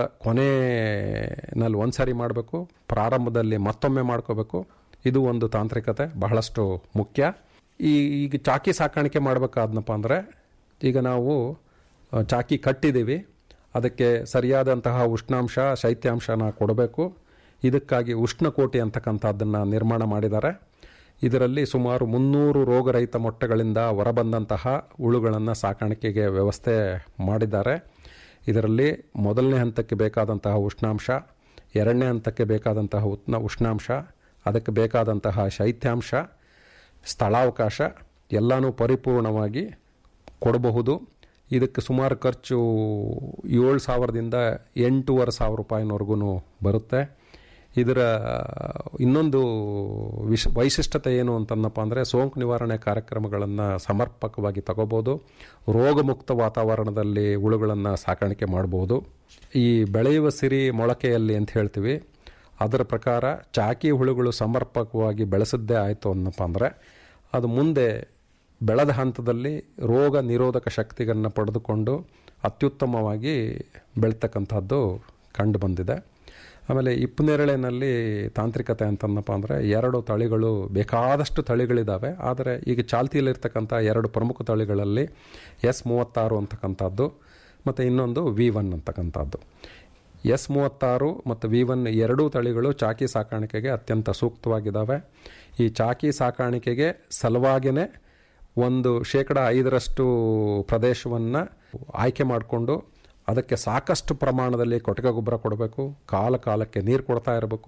Speaker 11: ಕೊನೆಯಲ್ಲಿ ಒಂದು ಸಾರಿ ಮಾಡಬೇಕು ಪ್ರಾರಂಭದಲ್ಲಿ ಮತ್ತೊಮ್ಮೆ ಮಾಡ್ಕೋಬೇಕು ಇದು ಒಂದು ತಾಂತ್ರಿಕತೆ ಬಹಳಷ್ಟು ಮುಖ್ಯ ಈ ಈಗ ಚಾಕಿ ಸಾಕಾಣಿಕೆ ಮಾಡಬೇಕಾದ್ನಪ್ಪ ಅಂದರೆ ಈಗ ನಾವು ಆ, ಚಾಕಿ ಕಟ್ಟಿದ್ದೀವಿ ಅದಕ್ಕೆ ಸರಿಯಾದಂತಹ ಉಷ್ಣಾಂಶ ಶೈತ್ಯಾಂಶನ ಕೊಡಬೇಕು ಇದಕ್ಕಾಗಿ ಉಷ್ಣಕೋಟಿ ಅಂತಕ್ಕಂಥದ್ದನ್ನು ನಿರ್ಮಾಣ ಮಾಡಿದ್ದಾರೆ ಇದರಲ್ಲಿ ಸುಮಾರು ಮುನ್ನೂರು ರೋಗರಹಿತ ಮೊಟ್ಟೆಗಳಿಂದ ಹೊರಬಂದಂತಹ ಹುಳುಗಳನ್ನು ಸಾಕಾಣಿಕೆಗೆ ವ್ಯವಸ್ಥೆ ಮಾಡಿದ್ದಾರೆ ಇದರಲ್ಲಿ ಮೊದಲನೇ ಹಂತಕ್ಕೆ ಬೇಕಾದಂತಹ ಉಷ್ಣಾಂಶ ಎರಡನೇ ಹಂತಕ್ಕೆ ಬೇಕಾದಂತಹ ಉತ್ನ ಉಷ್ಣಾಂಶ ಅದಕ್ಕೆ ಬೇಕಾದಂತಹ ಶೈತ್ಯಾಂಶ ಸ್ಥಳಾವಕಾಶ ಎಲ್ಲನೂ ಪರಿಪೂರ್ಣವಾಗಿ ಕೊಡಬಹುದು ಇದಕ್ಕೆ ಸುಮಾರು ಖರ್ಚು ಏಳು ಸಾವಿರದಿಂದ ಎಂಟೂವರೆ ಸಾವಿರ ರೂಪಾಯಿನವರೆಗೂ ಬರುತ್ತೆ ಇದರ ಇನ್ನೊಂದು ವಿಶ್ ವೈಶಿಷ್ಟ್ಯತೆ ಏನು ಅಂತಂದಪ್ಪ ಅಂದರೆ ಸೋಂಕು ನಿವಾರಣೆ ಕಾರ್ಯಕ್ರಮಗಳನ್ನು ಸಮರ್ಪಕವಾಗಿ ತಗೋಬೋದು ರೋಗಮುಕ್ತ ವಾತಾವರಣದಲ್ಲಿ ಹುಳುಗಳನ್ನು ಸಾಕಾಣಿಕೆ ಮಾಡ್ಬೋದು ಈ ಬೆಳೆಯುವ ಸಿರಿ ಮೊಳಕೆಯಲ್ಲಿ ಅಂತ ಹೇಳ್ತೀವಿ ಅದರ ಪ್ರಕಾರ ಚಾಕಿ ಹುಳುಗಳು ಸಮರ್ಪಕವಾಗಿ ಬೆಳೆಸದ್ದೇ ಆಯಿತು ಅನ್ನಪ್ಪ ಅಂದರೆ ಅದು ಮುಂದೆ ಬೆಳೆದ ಹಂತದಲ್ಲಿ ರೋಗ ನಿರೋಧಕ ಶಕ್ತಿಗಳನ್ನು ಪಡೆದುಕೊಂಡು ಅತ್ಯುತ್ತಮವಾಗಿ ಬೆಳೀತಕ್ಕಂಥದ್ದು ಕಂಡು ಬಂದಿದೆ ಆಮೇಲೆ ಇಪ್ಪು ನೇರಳೆನಲ್ಲಿ ತಾಂತ್ರಿಕತೆ ಅಂತಂದಪ್ಪ ಅಂದರೆ ಎರಡು ತಳಿಗಳು ಬೇಕಾದಷ್ಟು ತಳಿಗಳಿದ್ದಾವೆ ಆದರೆ ಈಗ ಚಾಲ್ತಿಯಲ್ಲಿರ್ತಕ್ಕಂಥ ಎರಡು ಪ್ರಮುಖ ತಳಿಗಳಲ್ಲಿ ಎಸ್ ಮೂವತ್ತಾರು ಅಂತಕ್ಕಂಥದ್ದು ಮತ್ತು ಇನ್ನೊಂದು ವಿ ಒನ್ ಅಂತಕ್ಕಂಥದ್ದು ಎಸ್ ಮೂವತ್ತಾರು ಮತ್ತು ವಿ ಒನ್ ಎರಡೂ ತಳಿಗಳು ಚಾಕಿ ಸಾಕಾಣಿಕೆಗೆ ಅತ್ಯಂತ ಸೂಕ್ತವಾಗಿದ್ದಾವೆ ಈ ಚಾಕಿ ಸಾಕಾಣಿಕೆಗೆ ಸಲುವಾಗಿಯೇ ಒಂದು ಶೇಕಡ ಐದರಷ್ಟು ಪ್ರದೇಶವನ್ನು ಆಯ್ಕೆ ಮಾಡಿಕೊಂಡು ಅದಕ್ಕೆ ಸಾಕಷ್ಟು ಪ್ರಮಾಣದಲ್ಲಿ ಕೊಟ್ಟಿಗೆ ಗೊಬ್ಬರ ಕೊಡಬೇಕು ಕಾಲ ಕಾಲಕ್ಕೆ ನೀರು ಕೊಡ್ತಾ ಇರಬೇಕು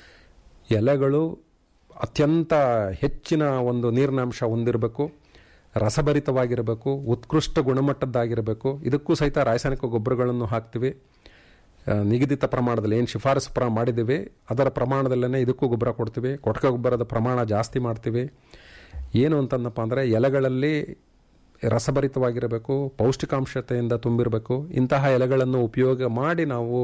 Speaker 11: ಎಲೆಗಳು ಅತ್ಯಂತ ಹೆಚ್ಚಿನ ಒಂದು ನೀರಿನಾಂಶ ಹೊಂದಿರಬೇಕು ರಸಭರಿತವಾಗಿರಬೇಕು ಉತ್ಕೃಷ್ಟ ಗುಣಮಟ್ಟದ್ದಾಗಿರಬೇಕು ಇದಕ್ಕೂ ಸಹಿತ ರಾಸಾಯನಿಕ ಗೊಬ್ಬರಗಳನ್ನು ಹಾಕ್ತೀವಿ ಆ, ನಿಗದಿತ ಪ್ರಮಾಣದಲ್ಲಿ ಏನು ಶಿಫಾರಸು ಪ್ರ ಮಾಡಿದ್ದೀವಿ ಅದರ ಪ್ರಮಾಣದಲ್ಲೇ ಇದಕ್ಕೂ ಗೊಬ್ಬರ ಕೊಡ್ತೀವಿ ಕೊಟ್ಟಿಗೆ ಗೊಬ್ಬರದ ಪ್ರಮಾಣ ಜಾಸ್ತಿ ಮಾಡ್ತೀವಿ ಏನು ಅಂತಂದಪ್ಪ ಅಂದರೆ ಎಲೆಗಳಲ್ಲಿ ರಸಭರಿತವಾಗಿರಬೇಕು ಪೌಷ್ಟಿಕಾಂಶತೆಯಿಂದ ತುಂಬಿರಬೇಕು ಇಂತಹ ಎಲೆಗಳನ್ನು ಉಪಯೋಗ ಮಾಡಿ ನಾವು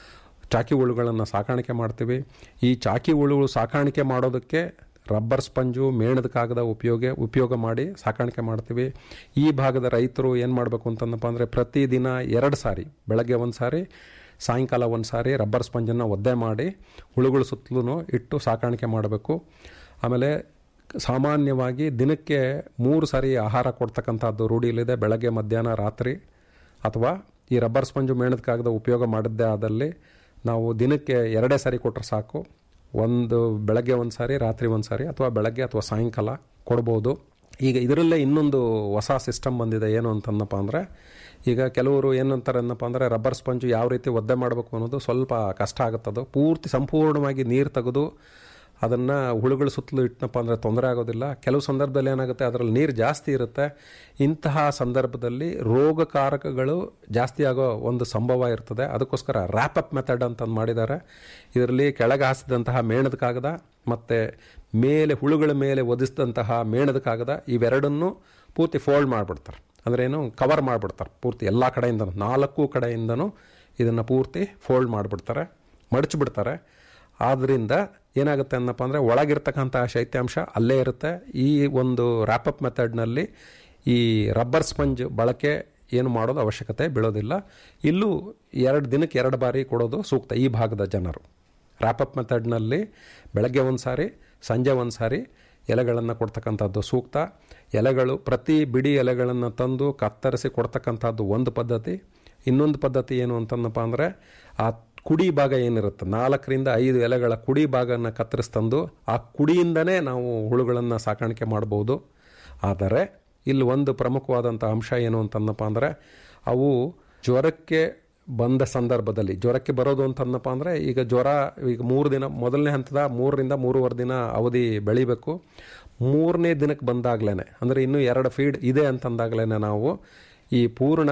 Speaker 11: ಚಾಕಿ ಹುಳುಗಳನ್ನು ಸಾಕಾಣಿಕೆ ಮಾಡ್ತೀವಿ ಈ ಚಾಕಿ ಹುಳುಗಳು ಸಾಕಾಣಿಕೆ ಮಾಡೋದಕ್ಕೆ ರಬ್ಬರ್ ಸ್ಪಂಜು ಮೇಣದ ಕಾಗದ ಉಪಯೋಗ ಉಪಯೋಗ ಮಾಡಿ ಸಾಕಾಣಿಕೆ ಮಾಡ್ತೀವಿ ಈ ಭಾಗದ ರೈತರು ಏನು ಮಾಡಬೇಕು ಅಂತಂದಪ್ಪ ಅಂದರೆ ಪ್ರತಿದಿನ ಎರಡು ಸಾರಿ ಬೆಳಗ್ಗೆ ಒಂದು ಸಾರಿ ಸಾಯಂಕಾಲ ಒಂದು ಸಾರಿ ರಬ್ಬರ್ ಸ್ಪಂಜನ್ನು ಒದ್ದೆ ಮಾಡಿ ಹುಳುಗಳ ಸುತ್ತಲೂ ಇಟ್ಟು ಸಾಕಾಣಿಕೆ ಮಾಡಬೇಕು ಆಮೇಲೆ ಸಾಮಾನ್ಯವಾಗಿ ದಿನಕ್ಕೆ ಮೂರು ಸಾರಿ ಆಹಾರ ಕೊಡ್ತಕ್ಕಂಥದ್ದು ರೂಢಿಯಲ್ಲಿದೆ ಬೆಳಗ್ಗೆ ಮಧ್ಯಾಹ್ನ ರಾತ್ರಿ ಅಥವಾ ಈ ರಬ್ಬರ್ ಸ್ಪಂಜು ಮೇಣದ ಕಾಗದ ಉಪಯೋಗ ಮಾಡಿದ್ದೇ ಆದಲ್ಲಿ ನಾವು ದಿನಕ್ಕೆ ಎರಡೇ ಸಾರಿ ಕೊಟ್ಟರೆ ಸಾಕು ಒಂದು ಬೆಳಗ್ಗೆ ಒಂದು ಸಾರಿ ರಾತ್ರಿ ಒಂದು ಸಾರಿ ಅಥವಾ ಬೆಳಗ್ಗೆ ಅಥವಾ ಸಾಯಂಕಾಲ ಕೊಡ್ಬೋದು ಈಗ ಇದರಲ್ಲೇ ಇನ್ನೊಂದು ಹೊಸ ಸಿಸ್ಟಮ್ ಬಂದಿದೆ ಏನು ಅಂತಂದಪ್ಪ ಅಂದರೆ ಈಗ ಕೆಲವರು ಏನಂತಾರೆ ಅನ್ನಪ್ಪ ಅಂದರೆ ರಬ್ಬರ್ ಸ್ಪಂಜು ಯಾವ ರೀತಿ ಒದ್ದೆ ಮಾಡಬೇಕು ಅನ್ನೋದು ಸ್ವಲ್ಪ ಕಷ್ಟ ಆಗುತ್ತದು ಪೂರ್ತಿ ಸಂಪೂರ್ಣವಾಗಿ ನೀರು ತೆಗೆದು ಅದನ್ನು ಹುಳುಗಳ ಸುತ್ತಲೂ ಇಟ್ಟನಪ್ಪ ಅಂದರೆ ತೊಂದರೆ ಆಗೋದಿಲ್ಲ ಕೆಲವು ಸಂದರ್ಭದಲ್ಲಿ ಏನಾಗುತ್ತೆ ಅದರಲ್ಲಿ ನೀರು ಜಾಸ್ತಿ ಇರುತ್ತೆ ಇಂತಹ ಸಂದರ್ಭದಲ್ಲಿ ರೋಗಕಾರಕಗಳು ಜಾಸ್ತಿ ಆಗೋ ಒಂದು ಸಂಭವ ಇರ್ತದೆ ಅದಕ್ಕೋಸ್ಕರ ರ್ಯಾಪಪ್ ಮೆಥಡ್ ಅಂತಂದು ಮಾಡಿದ್ದಾರೆ ಇದರಲ್ಲಿ ಕೆಳಗೆ ಹಾಸಿದಂತಹ ಮೇಣದ ಕಾಗದ ಮತ್ತು ಮೇಲೆ ಹುಳುಗಳ ಮೇಲೆ ಒದಿಸಿದಂತಹ ಮೇಣದ ಕಾಗದ ಇವೆರಡನ್ನು ಪೂರ್ತಿ ಫೋಲ್ಡ್ ಮಾಡಿಬಿಡ್ತಾರೆ ಅಂದ್ರೆ ಏನು ಕವರ್ ಮಾಡಿಬಿಡ್ತಾರೆ ಪೂರ್ತಿ ಎಲ್ಲ ಕಡೆಯಿಂದನೂ ನಾಲ್ಕು ಕಡೆಯಿಂದನೂ ಇದನ್ನು ಪೂರ್ತಿ ಫೋಲ್ಡ್ ಮಾಡಿಬಿಡ್ತಾರೆ ಮಡಚಿಬಿಡ್ತಾರೆ ಆದ್ದರಿಂದ ಏನಾಗುತ್ತೆ ಅನ್ನಪ್ಪ ಅಂದರೆ ಒಳಗಿರ್ತಕ್ಕಂಥ ಶೈತ್ಯಾಂಶ ಅಲ್ಲೇ ಇರುತ್ತೆ ಈ ಒಂದು ರ್ಯಾಪಪ್ ಮೆಥಡ್ನಲ್ಲಿ ಈ ರಬ್ಬರ್ ಸ್ಪಂಜ್ ಬಳಕೆ ಏನು ಮಾಡೋದು ಅವಶ್ಯಕತೆ ಬೀಳೋದಿಲ್ಲ ಇಲ್ಲೂ ಎರಡು ದಿನಕ್ಕೆ ಎರಡು ಬಾರಿ ಕೊಡೋದು ಸೂಕ್ತ ಈ ಭಾಗದ ಜನರು ರ್ಯಾಪಪ್ ಮೆಥಡ್ನಲ್ಲಿ ಬೆಳಗ್ಗೆ ಒಂದು ಸಾರಿ ಸಂಜೆ ಒಂದು ಸಾರಿ ಎಲೆಗಳನ್ನು ಕೊಡ್ತಕ್ಕಂಥದ್ದು ಸೂಕ್ತ ಎಲೆಗಳು ಪ್ರತಿ ಬಿಡಿ ಎಲೆಗಳನ್ನು ತಂದು ಕತ್ತರಿಸಿ ಕೊಡ್ತಕ್ಕಂಥದ್ದು ಒಂದು ಪದ್ಧತಿ ಇನ್ನೊಂದು ಪದ್ಧತಿ ಏನು ಅಂತಂದಪ್ಪ ಅಂದರೆ ಆ ಕುಡಿ ಭಾಗ ಏನಿರುತ್ತೆ ನಾಲ್ಕರಿಂದ ಐದು ಎಲೆಗಳ ಕುಡಿ ಭಾಗನ ಕತ್ತರಿಸಿ ತಂದು ಆ ಕುಡಿಯಿಂದನೇ ನಾವು ಹುಳುಗಳನ್ನು ಸಾಕಾಣಿಕೆ ಮಾಡ್ಬೋದು ಆದರೆ ಇಲ್ಲಿ ಒಂದು ಪ್ರಮುಖವಾದಂಥ ಅಂಶ ಏನು ಅಂತಂದಪ್ಪ ಅಂದರೆ ಅವು ಜ್ವರಕ್ಕೆ ಬಂದ ಸಂದರ್ಭದಲ್ಲಿ ಜ್ವರಕ್ಕೆ ಬರೋದು ಅಂತಂದಪ್ಪ ಅಂದರೆ ಈಗ ಜ್ವರ ಈಗ ಮೂರು ದಿನ ಮೊದಲನೇ ಹಂತದ ಮೂರರಿಂದ ಮೂರುವರೆ ದಿನ ಅವಧಿ ಬೆಳಿಬೇಕು ಮೂರನೇ ದಿನಕ್ಕೆ ಬಂದಾಗ್ಲೇ ಅಂದರೆ ಇನ್ನೂ ಎರಡು ಫೀಡ್ ಇದೆ ಅಂತಂದಾಗ್ಲೇ ನಾವು ಈ ಪೂರ್ಣ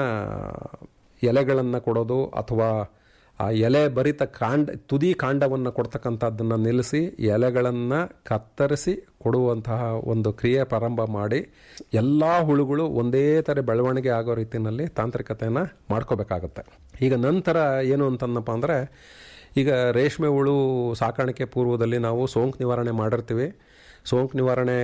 Speaker 11: ಎಲೆಗಳನ್ನು ಕೊಡೋದು ಅಥವಾ ಆ ಎಲೆ ಭರಿತ ಕಾಂಡ ತುದಿ ಕಾಂಡವನ್ನು ಕೊಡ್ತಕ್ಕಂಥದ್ದನ್ನು ನಿಲ್ಲಿಸಿ ಎಲೆಗಳನ್ನು ಕತ್ತರಿಸಿ ಕೊಡುವಂತಹ ಒಂದು ಕ್ರಿಯೆ ಪ್ರಾರಂಭ ಮಾಡಿ ಎಲ್ಲ ಹುಳುಗಳು ಒಂದೇ ಥರ ಬೆಳವಣಿಗೆ ಆಗೋ ರೀತಿಯಲ್ಲಿ ತಾಂತ್ರಿಕತೆಯನ್ನು ಮಾಡ್ಕೋಬೇಕಾಗತ್ತೆ ಈಗ ನಂತರ ಏನು ಅಂತಂದಪ್ಪ ಅಂದರೆ ಈಗ ರೇಷ್ಮೆ ಹುಳು ಸಾಕಾಣಿಕೆ ಪೂರ್ವದಲ್ಲಿ ನಾವು ಸೋಂಕು ನಿವಾರಣೆ ಮಾಡಿರ್ತೀವಿ ಸೋಂಕು ನಿವಾರಣೆ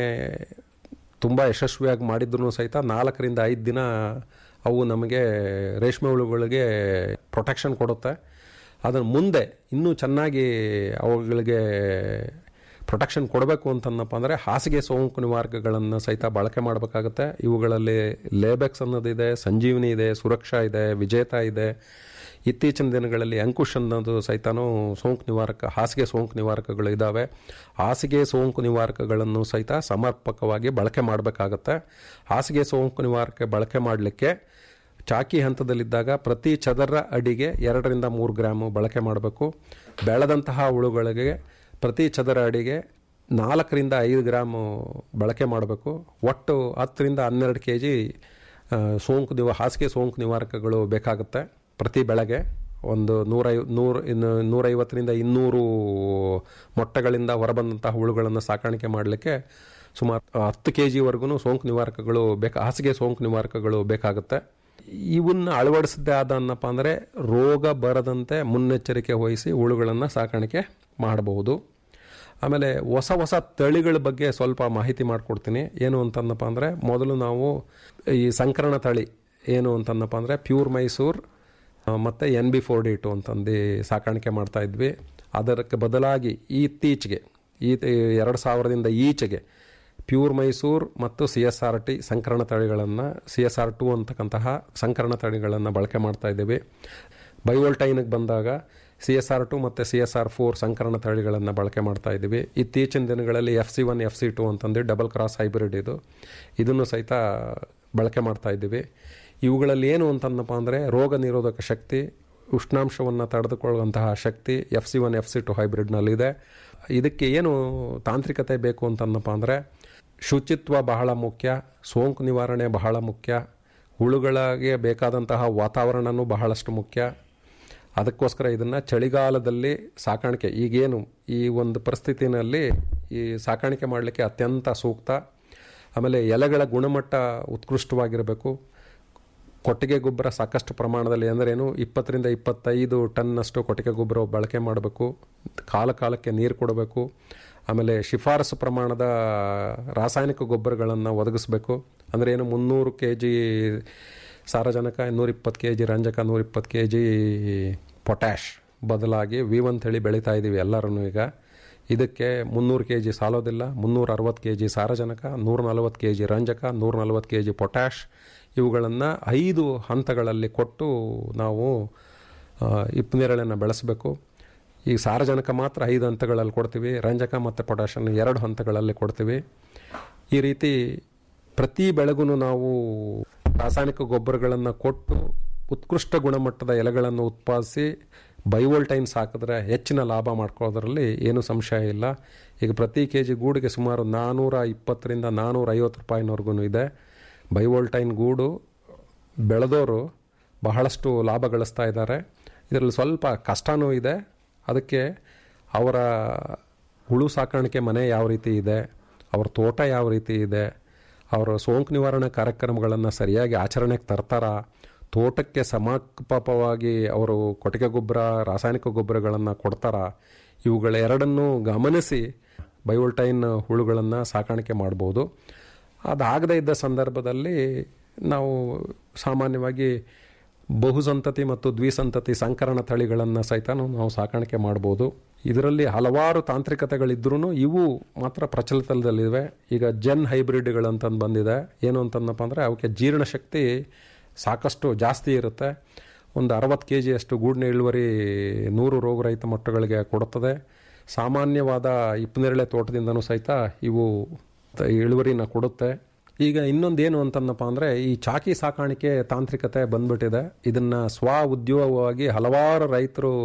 Speaker 11: ತುಂಬ ಯಶಸ್ವಿಯಾಗಿ ಮಾಡಿದ್ರು ಸಹಿತ ನಾಲ್ಕರಿಂದ ಐದು ದಿನ ಅವು ನಮಗೆ ರೇಷ್ಮೆ ಹುಳುಗಳಿಗೆ ಪ್ರೊಟೆಕ್ಷನ್ ಕೊಡುತ್ತೆ ಅದರ ಮುಂದೆ ಇನ್ನೂ ಚೆನ್ನಾಗಿ ಅವುಗಳಿಗೆ ಪ್ರೊಟೆಕ್ಷನ್ ಕೊಡಬೇಕು ಅಂತಂದಪ್ಪ ಅಂದರೆ ಹಾಸಿಗೆ ಸೋಂಕು ನಿವಾರಕಗಳನ್ನು ಸಹಿತ ಬಳಕೆ ಮಾಡಬೇಕಾಗುತ್ತೆ ಇವುಗಳಲ್ಲಿ ಲೇಬೆಕ್ಸ್ ಅನ್ನೋದಿದೆ ಸಂಜೀವಿನಿ ಇದೆ ಸುರಕ್ಷಾ ಇದೆ ವಿಜೇತ ಇದೆ ಇತ್ತೀಚಿನ ದಿನಗಳಲ್ಲಿ ಅಂಕುಶ್ ಅನ್ನೋದು ಸಹಿತನೂ ಸೋಂಕು ನಿವಾರಕ ಹಾಸಿಗೆ ಸೋಂಕು ನಿವಾರಕಗಳು ಇದ್ದಾವೆ ಹಾಸಿಗೆ ಸೋಂಕು ನಿವಾರಕಗಳನ್ನು ಸಹಿತ ಸಮರ್ಪಕವಾಗಿ ಬಳಕೆ ಮಾಡಬೇಕಾಗತ್ತೆ ಹಾಸಿಗೆ ಸೋಂಕು ನಿವಾರಕ ಬಳಕೆ ಮಾಡಲಿಕ್ಕೆ ಚಾಕಿ ಹಂತದಲ್ಲಿದ್ದಾಗ ಪ್ರತಿ ಚದರ ಅಡಿಗೆ ಎರಡರಿಂದ ಮೂರು ಗ್ರಾಮು ಬಳಕೆ ಮಾಡಬೇಕು ಬೆಳೆದಂತಹ ಹುಳುಗಳಿಗೆ ಪ್ರತಿ ಚದರ ಅಡಿಗೆ ನಾಲ್ಕರಿಂದ ಐದು ಗ್ರಾಮು ಬಳಕೆ ಮಾಡಬೇಕು ಒಟ್ಟು ಹತ್ತರಿಂದ ಹನ್ನೆರಡು ಕೆ ಜಿ ಸೋಂಕು ನಿವ ಹಾಸಿಗೆ ಸೋಂಕು ನಿವಾರಕಗಳು ಬೇಕಾಗುತ್ತೆ ಪ್ರತಿ ಬೆಳೆಗೆ ಒಂದು ನೂರೈ ನೂರು ಇನ್ನು ನೂರೈವತ್ತರಿಂದ ಇನ್ನೂರು ಮೊಟ್ಟೆಗಳಿಂದ ಹೊರಬಂದಂತಹ ಹುಳುಗಳನ್ನು ಸಾಕಾಣಿಕೆ ಮಾಡಲಿಕ್ಕೆ ಸುಮಾರು ಹತ್ತು ಕೆ ಜಿವರೆಗೂ ಸೋಂಕು ನಿವಾರಕಗಳು ಬೇಕಾ ಹಾಸಿಗೆ ಸೋಂಕು ನಿವಾರಕಗಳು ಬೇಕಾಗುತ್ತೆ ಇವನ್ನ ಅಳವಡಿಸದೇ ಆದನ್ನಪ್ಪ ಅಂದರೆ ರೋಗ ಬರದಂತೆ ಮುನ್ನೆಚ್ಚರಿಕೆ ವಹಿಸಿ ಹುಳುಗಳನ್ನು ಸಾಕಾಣಿಕೆ ಮಾಡಬಹುದು ಆಮೇಲೆ ಹೊಸ ಹೊಸ ತಳಿಗಳ ಬಗ್ಗೆ ಸ್ವಲ್ಪ ಮಾಹಿತಿ ಮಾಡಿಕೊಡ್ತೀನಿ ಏನು ಅಂತಂದಪ್ಪ ಅಂದರೆ ಮೊದಲು ನಾವು ಈ ಸಂಕರಣ ತಳಿ ಏನು ಅಂತಂದಪ್ಪ ಅಂದರೆ ಪ್ಯೂರ್ ಮೈಸೂರ್ ಮತ್ತು N B four D two ಅಂತಂದು ಸಾಕಾಣಿಕೆ ಮಾಡ್ತಾ ಇದ್ವಿ ಅದಕ್ಕೆ ಬದಲಾಗಿ ಇತ್ತೀಚೆಗೆ ಈ ಎರಡು ಸಾವಿರದಿಂದ ಈಚೆಗೆ ಪ್ಯೂರ್ ಮೈಸೂರ್ ಮತ್ತು ಸಿ ಎಸ್ ಆರ್ ಟಿ ಸಂಕರಣ ತಳಿಗಳನ್ನು ಸಿ ಎಸ್ ಆರ್ ಟು ಅಂತಕ್ಕಂತಹ ಸಂಕರಣ ತಳಿಗಳನ್ನು ಬಳಕೆ ಮಾಡ್ತಾ ಇದ್ದೀವಿ ಬಯೋಲ್ಟೈನ್ಗೆ ಬಂದಾಗ ಸಿ ಎಸ್ ಆರ್ ಟು ಮತ್ತು ಸಿ ಎಸ್ ಆರ್ ಫೋರ್ ಸಂಕರಣ ತಳಿಗಳನ್ನು ಬಳಕೆ ಮಾಡ್ತಾ ಇದ್ದೀವಿ ಇತ್ತೀಚಿನ ದಿನಗಳಲ್ಲಿ F C one F C two ಅಂತಂದು ಡಬಲ್ ಕ್ರಾಸ್ ಹೈಬ್ರಿಡ್ ಇದು ಇದನ್ನು ಸಹಿತ ಬಳಕೆ ಮಾಡ್ತಾ ಇದ್ದೀವಿ ಇವುಗಳಲ್ಲಿ ಏನು ಅಂತಂದಪ್ಪ ಅಂದರೆ ರೋಗ ನಿರೋಧಕ ಶಕ್ತಿ ಉಷ್ಣಾಂಶವನ್ನು ತಡೆದುಕೊಳ್ಳುವಂತಹ ಶಕ್ತಿ F C one F C two ಹೈಬ್ರಿಡ್ನಲ್ಲಿದೆ ಇದಕ್ಕೆ ಏನು ತಾಂತ್ರಿಕತೆ ಬೇಕು ಅಂತಂದಪ್ಪ ಅಂದರೆ ಶುಚಿತ್ವ ಬಹಳ ಮುಖ್ಯ ಸೋಂಕು ನಿವಾರಣೆ ಬಹಳ ಮುಖ್ಯ ಹುಳುಗಳಿಗೆ ಬೇಕಾದಂತಹ ವಾತಾವರಣನೂ ಬಹಳಷ್ಟು ಮುಖ್ಯ ಅದಕ್ಕೋಸ್ಕರ ಇದನ್ನು ಚಳಿಗಾಲದಲ್ಲಿ ಸಾಕಾಣಿಕೆ ಈಗೇನು ಈ ಒಂದು ಪರಿಸ್ಥಿತಿನಲ್ಲಿ ಈ ಸಾಕಾಣಿಕೆ ಮಾಡಲಿಕ್ಕೆ ಅತ್ಯಂತ ಸೂಕ್ತ ಆಮೇಲೆ ಎಲೆಗಳ ಗುಣಮಟ್ಟ ಉತ್ಕೃಷ್ಟವಾಗಿರಬೇಕು ಕೊಟ್ಟಿಗೆ ಗೊಬ್ಬರ ಸಾಕಷ್ಟು ಪ್ರಮಾಣದಲ್ಲಿ ಅಂದ್ರೇನು ಇಪ್ಪತ್ತರಿಂದ ಇಪ್ಪತ್ತೈದು ಟನ್ನಷ್ಟು ಕೊಟ್ಟಿಗೆ ಗೊಬ್ಬರ ಬಳಕೆ ಮಾಡಬೇಕು ಕಾಲ ಕಾಲಕ್ಕೆ ನೀರು ಕೊಡಬೇಕು ಆಮೇಲೆ ಶಿಫಾರಸು ಪ್ರಮಾಣದ ರಾಸಾಯನಿಕ ಗೊಬ್ಬರಗಳನ್ನು ಒದಗಿಸ್ಬೇಕು ಅಂದರೆ ಏನು ಮುನ್ನೂರು ಕೆ ಜಿ ಸಾರಜನಕ ನೂರಿಪ್ಪತ್ತು ಕೆ ಜಿ ರಂಜಕ ನೂರಿಪ್ಪತ್ತು ಕೆ ಜಿ ಪೊಟ್ಯಾಶ್ ಬದಲಾಗಿ ವಿ ಒನ್ ತಳಿ ಬೆಳೀತಾ ಇದ್ದೀವಿ ಎಲ್ಲರೂ ಈಗ ಇದಕ್ಕೆ ಮುನ್ನೂರು ಕೆ ಜಿ ಸಾಲೋದಿಲ್ಲ ಮುನ್ನೂರ ಅರವತ್ತು ಕೆ ಜಿ ಸಾರಜನಕ ನೂರ ನಲವತ್ತು ಕೆ ಜಿ ರಂಜಕ ನೂರ ನಲವತ್ತು ಕೆ ಜಿ ಪೊಟ್ಯಾಶ್ ಇವುಗಳನ್ನು ಐದು ಹಂತಗಳಲ್ಲಿ ಕೊಟ್ಟು ನಾವು ಆ, ಇಪ್ಪನೇರಳೆಯನ್ನು ಬೆಳೆಸಬೇಕು ಈ ಸಾರಜನಕ ಮಾತ್ರ ಐದು ಹಂತಗಳಲ್ಲಿ ಕೊಡ್ತೀವಿ ರಂಜಕ ಮತ್ತು ಪೊಟ್ಯಾಷನ್ನು ಎರಡು ಹಂತಗಳಲ್ಲಿ ಕೊಡ್ತೀವಿ ಈ ರೀತಿ ಪ್ರತಿ ಬೆಳೆಗೂ ನಾವು ರಾಸಾಯನಿಕ ಗೊಬ್ಬರಗಳನ್ನು ಕೊಟ್ಟು ಉತ್ಕೃಷ್ಟ ಗುಣಮಟ್ಟದ ಎಲೆಗಳನ್ನು ಉತ್ಪಾದಿಸಿ ಬೈವೋಲ್ಟೈನ್ಸ್ ಹಾಕಿದ್ರೆ ಹೆಚ್ಚಿನ ಲಾಭ ಮಾಡ್ಕೊಳ್ಳೋದ್ರಲ್ಲಿ ಏನೂ ಸಂಶಯ ಇಲ್ಲ ಈಗ ಪ್ರತಿ ಕೆ ಜಿ ಗೂಡಿಗೆ ಸುಮಾರು ನಾನ್ನೂರ ಇಪ್ಪತ್ತರಿಂದ ನಾನ್ನೂರ ಐವತ್ತು ರೂಪಾಯಿನವರೆಗೂ ಇದೆ ಬೈವೋಲ್ಟೈನ್ ಗೂಡು ಬೆಳೆದವರು ಬಹಳಷ್ಟು ಲಾಭ ಗಳಿಸ್ತಾ ಇದ್ದಾರೆ ಇದರಲ್ಲಿ ಸ್ವಲ್ಪ ಕಷ್ಟನೂ ಇದೆ ಅದಕ್ಕೆ ಅವರ ಹುಳು ಸಾಕಾಣಿಕೆ ಮನೆ ಯಾವ ರೀತಿ ಇದೆ ಅವ್ರ ತೋಟ ಯಾವ ರೀತಿ ಇದೆ ಅವರ ಸೋಂಕು ನಿವಾರಣೆ ಕಾರ್ಯಕ್ರಮಗಳನ್ನು ಸರಿಯಾಗಿ ಆಚರಣೆಗೆ ತರ್ತಾರ ತೋಟಕ್ಕೆ ಸಮರ್ಪಕವಾಗಿ ಅವರು ಕೊಟ್ಟಿಗೆ ಗೊಬ್ಬರ ರಾಸಾಯನಿಕ ಗೊಬ್ಬರಗಳನ್ನು ಕೊಡ್ತಾರ ಇವುಗಳ ಎರಡನ್ನೂ ಗಮನಿಸಿ ಬಯೋಲ್ಟೈನ್ ಹುಳುಗಳನ್ನು ಸಾಕಾಣಿಕೆ ಮಾಡ್ಬೋದು ಅದಾಗದೇ ಇದ್ದ ಸಂದರ್ಭದಲ್ಲಿ ನಾವು ಸಾಮಾನ್ಯವಾಗಿ ಬಹುಸಂತತಿ ಮತ್ತು ದ್ವಿಸಂತತಿ ಸಂಕರಣ ತಳಿಗಳನ್ನು ಸಹಿತ ನಾವು ಸಾಕಾಣಿಕೆ ಮಾಡ್ಬೋದು ಇದರಲ್ಲಿ ಹಲವಾರು ತಾಂತ್ರಿಕತೆಗಳಿದ್ರೂ ಇವು ಮಾತ್ರ ಪ್ರಚಲಿತದಲ್ಲಿವೆ ಈಗ ಜೆನ್ ಹೈಬ್ರಿಡ್ಗಳಂತಂದು ಬಂದಿದೆ ಏನು ಅಂತಂದಪ್ಪ ಅಂದರೆ ಅವಕ್ಕೆ ಜೀರ್ಣಶಕ್ತಿ ಸಾಕಷ್ಟು ಜಾಸ್ತಿ ಇರುತ್ತೆ ಒಂದು ಅರವತ್ತು ಕೆ ಜಿಯಷ್ಟು ಗೂಡಿನ ಇಳುವರಿ ನೂರು ರೋಗರಹಿತ ಮೊಟ್ಟೆಗಳಿಗೆ ಕೊಡುತ್ತದೆ ಸಾಮಾನ್ಯವಾದ ಇಪ್ಪನೇರಳೆ ತೋಟದಿಂದನೂ ಸಹಿತ ಇವು ತ- ಇಳುವರಿನ ಕೊಡುತ್ತೆ ಈಗ ಇನ್ನೊಂದೇನು ಅಂತಂದಪ್ಪ ಅಂದರೆ ಈ ಚಾಕಿ ಸಾಕಾಣಿಕೆ ತಾಂತ್ರಿಕತೆ ಬಂದ್ಬಿಟ್ಟಿದೆ ಇದನ್ನು ಸ್ವ ಉದ್ಯೋಗವಾಗಿ ಹಲವಾರು ರೈತರು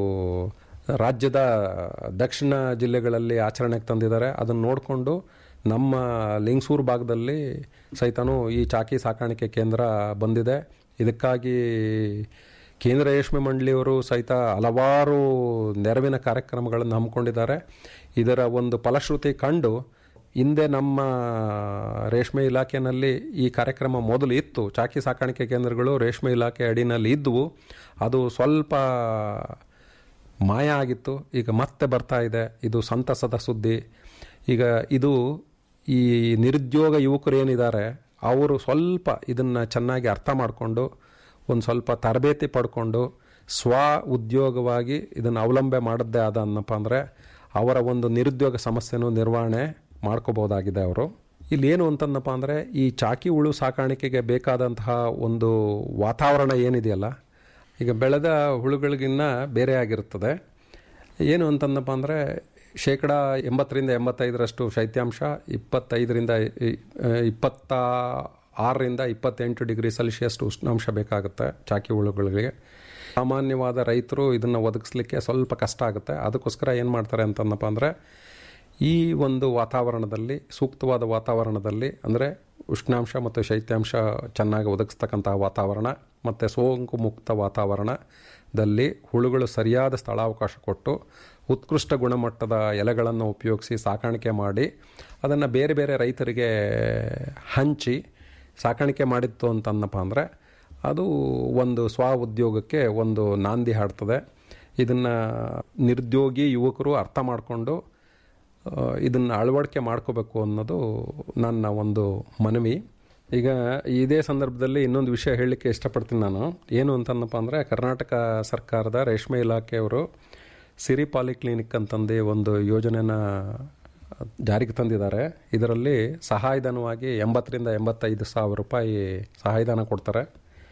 Speaker 11: ರಾಜ್ಯದ ದಕ್ಷಿಣ ಜಿಲ್ಲೆಗಳಲ್ಲಿ ಆಚರಣೆಗೆ ತಂದಿದ್ದಾರೆ ಅದನ್ನು ನೋಡಿಕೊಂಡು ನಮ್ಮ ಲಿಂಗಸೂರು ಭಾಗದಲ್ಲಿ ಸಹಿತನೂ ಈ ಚಾಕಿ ಸಾಕಾಣಿಕೆ ಕೇಂದ್ರ ಬಂದಿದೆ ಇದಕ್ಕಾಗಿ ಕೇಂದ್ರ ರೇಷ್ಮೆ ಮಂಡಳಿಯವರು ಸಹಿತ ಹಲವಾರು ನೆರವಿನ ಕಾರ್ಯಕ್ರಮಗಳನ್ನು ಹಮ್ಮಿಕೊಂಡಿದ್ದಾರೆ ಇದರ ಒಂದು ಫಲಶ್ರುತಿ ಕಂಡು ಹಿಂದೆ ನಮ್ಮ ರೇಷ್ಮೆ ಇಲಾಖೆಯಲ್ಲಿ ಈ ಕಾರ್ಯಕ್ರಮ ಮೊದಲು ಇತ್ತು ಚಾಕಿ ಸಾಕಾಣಿಕೆ ಕೇಂದ್ರಗಳು ರೇಷ್ಮೆ ಇಲಾಖೆ ಅಡಿನಲ್ಲಿ ಇದ್ದವು ಅದು ಸ್ವಲ್ಪ ಮಾಯ ಆಗಿತ್ತು ಈಗ ಮತ್ತೆ ಬರ್ತಾ ಇದೆ ಇದು ಸಂತಸದ ಸುದ್ದಿ ಈಗ ಇದು ಈ ನಿರುದ್ಯೋಗ ಯುವಕರು ಏನಿದ್ದಾರೆ ಅವರು ಸ್ವಲ್ಪ ಇದನ್ನು ಚೆನ್ನಾಗಿ ಅರ್ಥ ಮಾಡಿಕೊಂಡು ಒಂದು ಸ್ವಲ್ಪ ತರಬೇತಿ ಪಡ್ಕೊಂಡು ಸ್ವ ಉದ್ಯೋಗವಾಗಿ ಇದನ್ನು ಅವಲಂಬನೆ ಮಾಡದ್ದೇ ಆದ ಅನ್ನಪ್ಪ ಅಂದರೆ ಅವರ ಒಂದು ನಿರುದ್ಯೋಗ ಸಮಸ್ಯೆನೂ ನಿರ್ವಹಣೆ ಮಾಡ್ಕೋಬೋದಾಗಿದೆ ಅವರು ಇಲ್ಲಿ ಏನು ಅಂತಂದಪ್ಪ ಅಂದರೆ ಈ ಚಾಕಿ ಹುಳು ಸಾಕಾಣಿಕೆಗೆ ಬೇಕಾದಂತಹ ಒಂದು ವಾತಾವರಣ ಏನಿದೆಯಲ್ಲ ಈಗ ಬೆಳೆದ ಹುಳುಗಳಿಗಿನ್ನ ಬೇರೆ ಆಗಿರುತ್ತದೆ ಏನು ಅಂತಂದಪ್ಪ ಅಂದರೆ ಶೇಕಡ ಎಂಬತ್ತರಿಂದ ಎಂಬತ್ತೈದರಷ್ಟು ಶೈತ್ಯಾಂಶ ಇಪ್ಪತ್ತೈದರಿಂದ ಇ- ಇಪ್ಪತ್ತ ಆರರಿಂದ ಇಪ್ಪತ್ತೆಂಟು ಡಿಗ್ರಿ ಸೆಲ್ಸಿಯಸ್ ಉಷ್ಣಾಂಶ ಬೇಕಾಗುತ್ತೆ ಚಾಕಿ ಹುಳುಗಳಿಗೆ ಸಾಮಾನ್ಯವಾದ ರೈತರು ಇದನ್ನು ಒದಗಿಸ್ಲಿಕ್ಕೆ ಸ್ವಲ್ಪ ಕಷ್ಟ ಆಗುತ್ತೆ ಅದಕ್ಕೋಸ್ಕರ ಏನು ಮಾಡ್ತಾರೆ ಅಂತಂದಪ್ಪ ಅಂದರೆ ಈ ಒಂದು ವಾತಾವರಣದಲ್ಲಿ ಸೂಕ್ತವಾದ ವಾತಾವರಣದಲ್ಲಿ ಅಂದರೆ ಉಷ್ಣಾಂಶ ಮತ್ತು ಶೈತ್ಯಾಂಶ ಚೆನ್ನಾಗಿ ಒದಗಿಸ್ತಕ್ಕಂಥ ವಾತಾವರಣ ಮತ್ತು ಸೋಂಕು ಮುಕ್ತ ವಾತಾವರಣದಲ್ಲಿ ಹುಳುಗಳು ಸರಿಯಾದ ಸ್ಥಳಾವಕಾಶ ಕೊಟ್ಟು ಉತ್ಕೃಷ್ಟ ಗುಣಮಟ್ಟದ ಎಲೆಗಳನ್ನು ಉಪಯೋಗಿಸಿ ಸಾಕಾಣಿಕೆ ಮಾಡಿ ಅದನ್ನು ಬೇರೆ ಬೇರೆ ರೈತರಿಗೆ ಹಂಚಿ ಸಾಕಾಣಿಕೆ ಮಾಡಿತ್ತು ಅಂತಂದಪ್ಪ ಅಂದರೆ ಅದು ಒಂದು ಸ್ವ ಉದ್ಯೋಗಕ್ಕೆ ಒಂದು ನಾಂದಿ ಹಾಡ್ತದೆ ಇದನ್ನು ನಿರುದ್ಯೋಗಿ ಯುವಕರು ಅರ್ಥ ಮಾಡಿಕೊಂಡು ಇದನ್ನು ಅಳವಡಿಕೆ ಮಾಡ್ಕೋಬೇಕು ಅನ್ನೋದು ನನ್ನ ಒಂದು ಮನವಿ ಈಗ ಇದೇ ಸಂದರ್ಭದಲ್ಲಿ ಇನ್ನೊಂದು ವಿಷಯ ಹೇಳಲಿಕ್ಕೆ ಇಷ್ಟಪಡ್ತೀನಿ ನಾನು ಏನು ಅಂತಂದಪ್ಪ ಅಂದರೆ ಕರ್ನಾಟಕ ಸರ್ಕಾರದ ರೇಷ್ಮೆ ಇಲಾಖೆಯವರು ಸಿರಿ ಪಾಲಿಕ್ಲಿನಿಕ್ ಅಂತಂದು ಒಂದು ಯೋಜನೆನ ಜಾರಿಗೆ ತಂದಿದ್ದಾರೆ ಇದರಲ್ಲಿ ಸಹಾಯಧನವಾಗಿ ಎಂಬತ್ತರಿಂದ ಎಂಬತ್ತೈದು ಸಾವಿರ ರೂಪಾಯಿ ಸಹಾಯಧನ ಕೊಡ್ತಾರೆ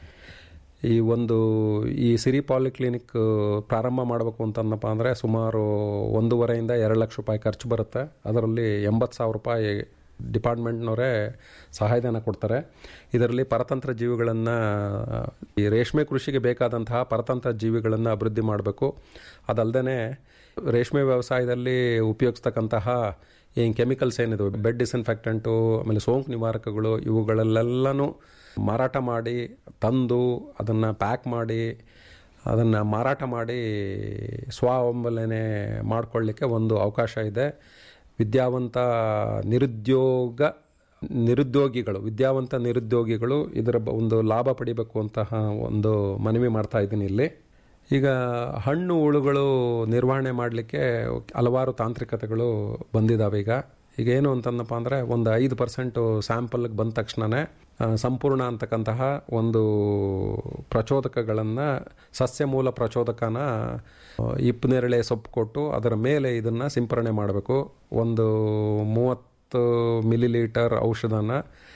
Speaker 11: ಈ ಒಂದು ಈ ಸಿರಿ ಪಾಲಿಕ್ಲಿನಿಕ್ ಪ್ರಾರಂಭ ಮಾಡಬೇಕು ಅಂತಂದಪ್ಪ ಅಂದರೆ ಸುಮಾರು ಒಂದೂವರೆಯಿಂದ ಎರಡು ಲಕ್ಷ ರೂಪಾಯಿ ಖರ್ಚು ಬರುತ್ತೆ ಅದರಲ್ಲಿ ಎಂಬತ್ತು ಸಾವಿರ ರೂಪಾಯಿ ಡಿಪಾರ್ಟ್ಮೆಂಟ್ನವರೇ ಸಹಾಯಧನ ಕೊಡ್ತಾರೆ ಇದರಲ್ಲಿ ಪರತಂತ್ರ ಜೀವಿಗಳನ್ನು ಈ ರೇಷ್ಮೆ ಕೃಷಿಗೆ ಬೇಕಾದಂತಹ ಪರತಂತ್ರ ಜೀವಿಗಳನ್ನು ಅಭಿವೃದ್ಧಿ ಮಾಡಬೇಕು ಅದಲ್ಲದೆ ರೇಷ್ಮೆ ವ್ಯವಸಾಯದಲ್ಲಿ ಉಪಯೋಗಿಸ್ತಕ್ಕಂತಹ ಏನು ಕೆಮಿಕಲ್ಸ್ ಏನಿದೆ ಬೆಡ್ ಡಿಸ್ಇನ್ಫೆಕ್ಟೆಂಟು ಆಮೇಲೆ ಸೋಂಕು ನಿವಾರಕಗಳು ಇವುಗಳಲ್ಲೆಲ್ಲನೂ ಮಾರಾಟ ಮಾಡಿ ತಂದು ಅದನ್ನು ಪ್ಯಾಕ್ ಮಾಡಿ ಅದನ್ನು ಮಾರಾಟ ಮಾಡಿ ಸ್ವಾವಲಂಬನೆ ಮಾಡಿಕೊಳ್ಳಿಕ್ಕೆ ಒಂದು ಅವಕಾಶ ಇದೆ ವಿದ್ಯಾವಂತ ನಿರುದ್ಯೋಗ ನಿರುದ್ಯೋಗಿಗಳು ವಿದ್ಯಾವಂತ ನಿರುದ್ಯೋಗಿಗಳು ಇದರ ಬ- ಒಂದು ಲಾಭ ಪಡಿಬೇಕು ಅಂತಹ ಒಂದು ಮನವಿ ಮಾಡ್ತಾ ಇದ್ದೀನಿ ಇಲ್ಲಿ ಈಗ ಹಣ್ಣು ಹುಳುಗಳು ನಿರ್ವಹಣೆ ಮಾಡಲಿಕ್ಕೆ ಹಲವಾರು ತಾಂತ್ರಿಕತೆಗಳು ಬಂದಿದ್ದಾವೆ ಈಗ ಈಗ ಏನು ಅಂತಂದಪ್ಪ ಅಂದರೆ ಒಂದು ಐದು ಪರ್ಸೆಂಟು ಸ್ಯಾಂಪಲ್ಗೆ ಬಂದ ತಕ್ಷಣವೇ ಆ, ಸಂಪೂರ್ಣ ಅಂತಕ್ಕಂತಹ ಒಂದು ಪ್ರಚೋದಕಗಳನ್ನು ಸಸ್ಯ ಮೂಲ ಪ್ರಚೋದಕನ ಆ, ಇಪ್ಪನೇರಳೆ ಸೊಪ್ಪು ಕೊಟ್ಟು ಅದರ ಮೇಲೆ ಇದನ್ನು ಸಿಂಪರಣೆ ಮಾಡಬೇಕು ಒಂದು ಮೂವತ್ತು ಮಿಲಿ ಲೀಟರ್ ಔಷಧನ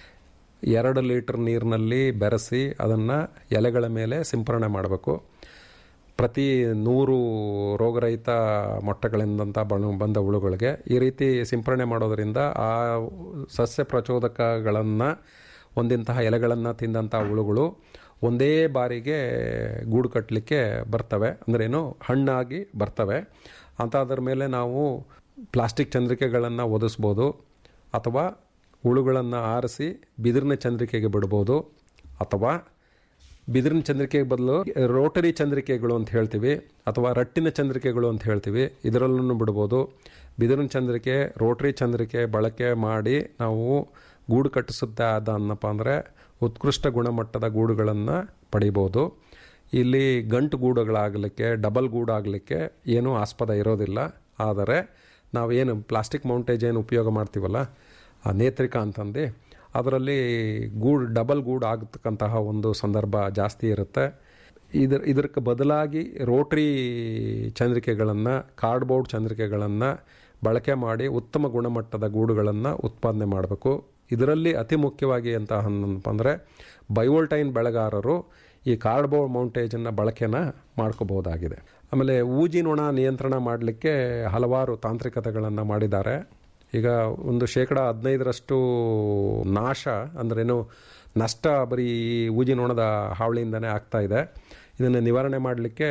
Speaker 11: ಎರಡು ಲೀಟರ್ ನೀರಿನಲ್ಲಿ ಬೆರೆಸಿ ಅದನ್ನು ಎಲೆಗಳ ಮೇಲೆ ಸಿಂಪರಣೆ ಮಾಡಬೇಕು ಪ್ರತಿ ನೂರು ರೋಗರಹಿತ ಮೊಟ್ಟೆಗಳಿಂದಂಥ ಬಣ ಬಂದ ಹುಳುಗಳಿಗೆ ಈ ರೀತಿ ಸಿಂಪರಣೆ ಮಾಡೋದರಿಂದ ಆ ಸಸ್ಯ ಪ್ರಚೋದಕಗಳನ್ನು ಹೊಂದಿಂತಹ ಎಲೆಗಳನ್ನು ತಿಂದಂಥ ಹುಳುಗಳು ಒಂದೇ ಬಾರಿಗೆ ಗೂಡು ಕಟ್ಟಲಿಕ್ಕೆ ಬರ್ತವೆ ಅಂದ್ರೇನು ಹಣ್ಣಾಗಿ ಬರ್ತವೆ ಅಂಥದ್ರ ಮೇಲೆ ನಾವು ಪ್ಲಾಸ್ಟಿಕ್ ಚಂದ್ರಿಕೆಗಳನ್ನು ಒದಿಸ್ಬೋದು ಅಥವಾ ಹುಳುಗಳನ್ನು ಆರಿಸಿ ಬಿದಿರಿನ ಚಂದ್ರಿಕೆಗೆ ಬಿಡ್ಬೋದು ಅಥವಾ ಬಿದಿರಿನ ಚಂದ್ರಿಕೆಗೆ ಬದಲು ರೋಟರಿ ಚಂದ್ರಿಕೆಗಳು ಅಂತ ಹೇಳ್ತೀವಿ ಅಥವಾ ರಟ್ಟಿನ ಚಂದ್ರಿಕೆಗಳು ಅಂತ ಹೇಳ್ತೀವಿ ಇದರಲ್ಲೂ ಬಿಡ್ಬೋದು ಬಿದಿರಿನ ಚಂದ್ರಿಕೆ ರೋಟರಿ ಚಂದ್ರಿಕೆ ಬಳಕೆ ಮಾಡಿ ನಾವು ಗೂಡು ಕಟ್ಟಿಸುತ್ತೆ ಆದ ಅನ್ನಪ್ಪ ಅಂದರೆ ಉತ್ಕೃಷ್ಟ ಗುಣಮಟ್ಟದ ಗೂಡುಗಳನ್ನು ಪಡಿಬೋದು ಇಲ್ಲಿ ಗಂಟು ಗೂಡುಗಳಾಗಲಿಕ್ಕೆ ಡಬಲ್ ಗೂಡಾಗಲಿಕ್ಕೆ ಏನೂ ಆಸ್ಪದ ಇರೋದಿಲ್ಲ ಆದರೆ ನಾವೇನು ಪ್ಲಾಸ್ಟಿಕ್ ಮೌಂಟೇಜ್ ಏನು ಉಪಯೋಗ ಮಾಡ್ತೀವಲ್ಲ ಆ ನೇತ್ರಿಕಾ ಅಂತಂದು ಅದರಲ್ಲಿ ಗೂಡು ಡಬಲ್ ಗೂಡು ಆಗತಕ್ಕಂತಹ ಒಂದು ಸಂದರ್ಭ ಜಾಸ್ತಿ ಇರುತ್ತೆ ಇದ್ರ ಇದಕ್ಕೆ ಬದಲಾಗಿ ರೋಟ್ರಿ ಚಂದ್ರಿಕೆಗಳನ್ನು ಕಾರ್ಡ್ಬೋರ್ಡ್ ಚಂದ್ರಿಕೆಗಳನ್ನು ಬಳಕೆ ಮಾಡಿ ಉತ್ತಮ ಗುಣಮಟ್ಟದ ಗೂಡುಗಳನ್ನು ಉತ್ಪಾದನೆ ಮಾಡಬೇಕು ಇದರಲ್ಲಿ ಅತಿ ಮುಖ್ಯವಾಗಿ ಅಂತ ಏನಪ್ಪ ಅಂದರೆ ಬಯೋಲ್ಟೈನ್ ಬೆಳೆಗಾರರು ಈ ಕಾರ್ಡ್ಬೋರ್ಡ್ ಮೌಂಟೇಜನ್ನು ಬಳಕೆನ ಮಾಡ್ಕೋಬಹುದಾಗಿದೆ ಆಮೇಲೆ ಊಜಿ ನೊಣ ನಿಯಂತ್ರಣ ಮಾಡಲಿಕ್ಕೆ ಹಲವಾರು ತಾಂತ್ರಿಕತೆಗಳನ್ನು ಮಾಡಿದ್ದಾರೆ ಈಗ ಒಂದು ಶೇಕಡ ಹದಿನೈದರಷ್ಟು ನಾಶ ಅಂದ್ರೇನು ನಷ್ಟ ಬರೀ ಈ ಊಜಿ ನೊಣದ ಹಾವಳಿಯಿಂದನೇ ಆಗ್ತಾ ಇದೆ ಇದನ್ನು ನಿವಾರಣೆ ಮಾಡಲಿಕ್ಕೆ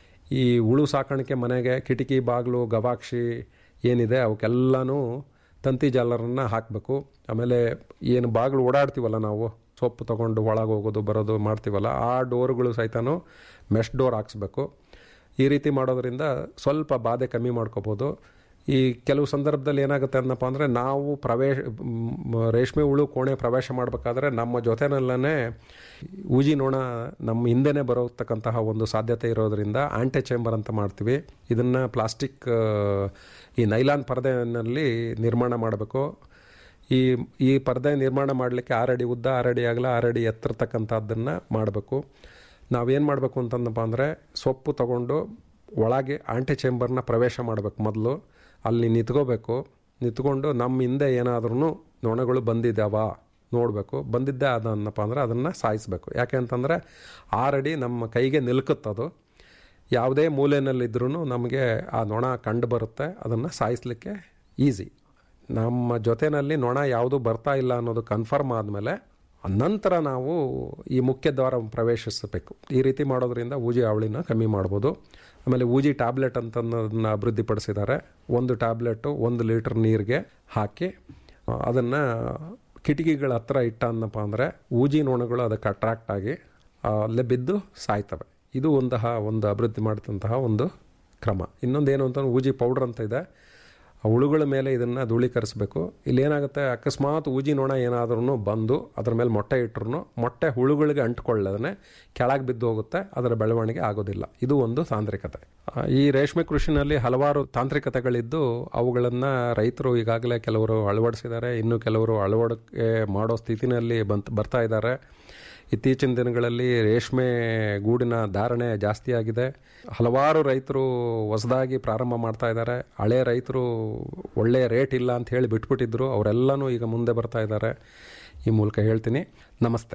Speaker 11: ಈ ಹುಳು ಸಾಕಾಣಿಕೆ ಮನೆಗೆ ಕಿಟಕಿ ಬಾಗಿಲು ಗವಾಕ್ಷಿ ಏನಿದೆ ಅವಕ್ಕೆಲ್ಲನೂ ತಂತಿ ಜಾಲರನ್ನು ಹಾಕಬೇಕು ಆಮೇಲೆ ಏನು ಬಾಗಿಲು ಓಡಾಡ್ತೀವಲ್ಲ ನಾವು ಸೊಪ್ಪು ತೊಗೊಂಡು ಒಳಗೆ ಹೋಗೋದು ಬರೋದು ಮಾಡ್ತೀವಲ್ಲ ಆ ಡೋರ್ಗಳು ಸಹಿತನೂ ಮೆಶ್ ಡೋರ್ ಹಾಕ್ಸ್ಬೇಕು ಈ ರೀತಿ ಮಾಡೋದ್ರಿಂದ ಸ್ವಲ್ಪ ಬಾಧೆ ಕಮ್ಮಿ ಮಾಡ್ಕೋಬೋದು ಈ ಕೆಲವು ಸಂದರ್ಭದಲ್ಲಿ ಏನಾಗುತ್ತೆ ಅನ್ನಪ್ಪ ಅಂದರೆ ನಾವು ಪ್ರವೇಶ ಮ್, ರೇಷ್ಮೆ ಹುಳು ಕೋಣೆ ಪ್ರವೇಶ ಮಾಡಬೇಕಾದ್ರೆ ನಮ್ಮ ಜೊತೆನಲ್ಲೇ ಊಜಿ ನೋಣ ನಮ್ಮ ಹಿಂದೆನೇ ಬರೋತಕ್ಕಂತಹ ಒಂದು ಸಾಧ್ಯತೆ ಇರೋದರಿಂದ ಆಂಟೆ ಚೇಂಬರ್ ಅಂತ ಮಾಡ್ತೀವಿ ಇದನ್ನು ಪ್ಲಾಸ್ಟಿಕ್ ಆ, ಈ ನೈಲಾನ್ ಪರದೆಯಲ್ಲಿ ನಿರ್ಮಾಣ ಮಾಡಬೇಕು ಈ ಈ ಪರದೆ ನಿರ್ಮಾಣ ಮಾಡಲಿಕ್ಕೆ ಆರಡಿ ಉದ್ದ ಆರಡಿ ಆಗಲ ಆರಡಿ ಎತ್ತರತಕ್ಕಂಥದ್ದನ್ನು ಮಾಡಬೇಕು ನಾವೇನು ಮಾಡಬೇಕು ಅಂತಂದಪ್ಪ ಅಂದರೆ ಸೊಪ್ಪು ತಗೊಂಡು ಒಳಗೆ ಆಂಟಿ ಚೇಂಬರ್ನ ಪ್ರವೇಶ ಮಾಡಬೇಕು ಮೊದಲು ಅಲ್ಲಿ ನಿಂತ್ಕೋಬೇಕು ನಿಂತ್ಕೊಂಡು ನಮ್ಮ ಹಿಂದೆ ಏನಾದ್ರೂ ನೊಣಗಳು ಬಂದಿದ್ದಾವ ನೋಡಬೇಕು ಬಂದಿದ್ದೇ ಅದನ್ನಪ್ಪ ಅಂದರೆ ಅದನ್ನು ಸಾಯಿಸಬೇಕು ಯಾಕೆ ಅಂತಂದರೆ ಆರಡಿ ನಮ್ಮ ಕೈಗೆ ನಿಲ್ಕುತ್ತದು ಯಾವುದೇ ಮೂಲೆಯಲ್ಲಿದ್ರೂ ನಮಗೆ ಆ ನೊಣ ಕಂಡು ಬರುತ್ತೆ ಅದನ್ನು ಸಾಯಿಸಲಿಕ್ಕೆ ಈಸಿ ನಮ್ಮ ಜೊತೆಯಲ್ಲಿ ನೊಣ ಯಾವುದು ಬರ್ತಾ ಇಲ್ಲ ಅನ್ನೋದು ಕನ್ಫರ್ಮ್ ಆದಮೇಲೆ ನಂತರ ನಾವು ಈ ಮುಖ್ಯ ದ್ವಾರ ಪ್ರವೇಶಿಸಬೇಕು ಈ ರೀತಿ ಮಾಡೋದ್ರಿಂದ ಊಜಿ ಅವಳಿನ ಕಮ್ಮಿ ಮಾಡ್ಬೋದು ಆಮೇಲೆ ಊಜಿ ಟ್ಯಾಬ್ಲೆಟ್ ಅಂತನ್ನೋದನ್ನ ಅಭಿವೃದ್ಧಿಪಡಿಸಿದ್ದಾರೆ ಒಂದು ಟ್ಯಾಬ್ಲೆಟು ಒಂದು ಲೀಟ್ರ್ ನೀರಿಗೆ ಹಾಕಿ ಅದನ್ನು ಕಿಟಕಿಗಳ ಹತ್ರ ಇಟ್ಟ ಅನ್ನಪ್ಪ ಅಂದರೆ ಊಜಿ ನೊಣಗಳು ಅದಕ್ಕೆ ಅಟ್ರಾಕ್ಟ್ ಆಗಿ ಆ, ಅಲ್ಲೇ ಬಿದ್ದು ಸಾಯ್ತವೆ ಇದು ಒಂತಹ ಒಂದು ಅಭಿವೃದ್ಧಿ ಮಾಡಿದಂತಹ ಒಂದು ಕ್ರಮ ಇನ್ನೊಂದು ಏನು ಅಂತಂದ್ರೆ ಊಜಿ ಪೌಡ್ರ್ ಅಂತ ಇದೆ ಆ ಹುಳುಗಳ ಮೇಲೆ ಇದನ್ನು ಧೂಳೀಕರಿಸಬೇಕು ಇಲ್ಲಿ ಏನಾಗುತ್ತೆ ಅಕಸ್ಮಾತ್ ಊಜಿ ನೊಣ ಏನಾದ್ರೂ ಬಂದು ಅದ್ರ ಮೇಲೆ ಮೊಟ್ಟೆ ಇಟ್ಟರು ಮೊಟ್ಟೆ ಹುಳುಗಳಿಗೆ ಅಂಟ್ಕೊಳ್ಳದೇ ಕೆಳಗೆ ಬಿದ್ದು ಹೋಗುತ್ತೆ ಅದರ ಬೆಳವಣಿಗೆ ಆಗೋದಿಲ್ಲ ಇದು ಒಂದು ತಾಂತ್ರಿಕತೆ ಆ, ಈ ರೇಷ್ಮೆ ಕೃಷಿನಲ್ಲಿ ಹಲವಾರು ತಾಂತ್ರಿಕತೆಗಳಿದ್ದು ಅವುಗಳನ್ನು ರೈತರು ಈಗಾಗಲೇ ಕೆಲವರು ಅಳವಡಿಸಿದ್ದಾರೆ ಇನ್ನು ಕೆಲವರು ಅಳವಡಿಕೆ ಮಾಡೋ ಸ್ಥಿತಿನಲ್ಲಿ ಬಂತ್ ಬರ್ತಾ ಇದ್ದಾರೆ ಇತ್ತೀಚಿನ ದಿನಗಳಲ್ಲಿ ರೇಷ್ಮೆ ಗೂಡಿನ ಧಾರಣೆ ಜಾಸ್ತಿ ಆಗಿದೆ ಹಲವಾರು ರೈತರು ಹೊಸದಾಗಿ ಪ್ರಾರಂಭ ಮಾಡ್ತಾ ಇದ್ದಾರೆ ಹಳೆ ರೈತರು ಒಳ್ಳೆಯ ರೇಟ್ ಇಲ್ಲ ಅಂತ ಹೇಳಿ ಬಿಟ್ಬಿಟ್ಟಿದ್ರು ಅವರೆಲ್ಲನೂ ಈಗ ಮುಂದೆ ಬರ್ತಾ ಇದ್ದಾರೆ ಈ ಮೂಲಕ ಹೇಳ್ತೀನಿ ನಮಸ್ತೆ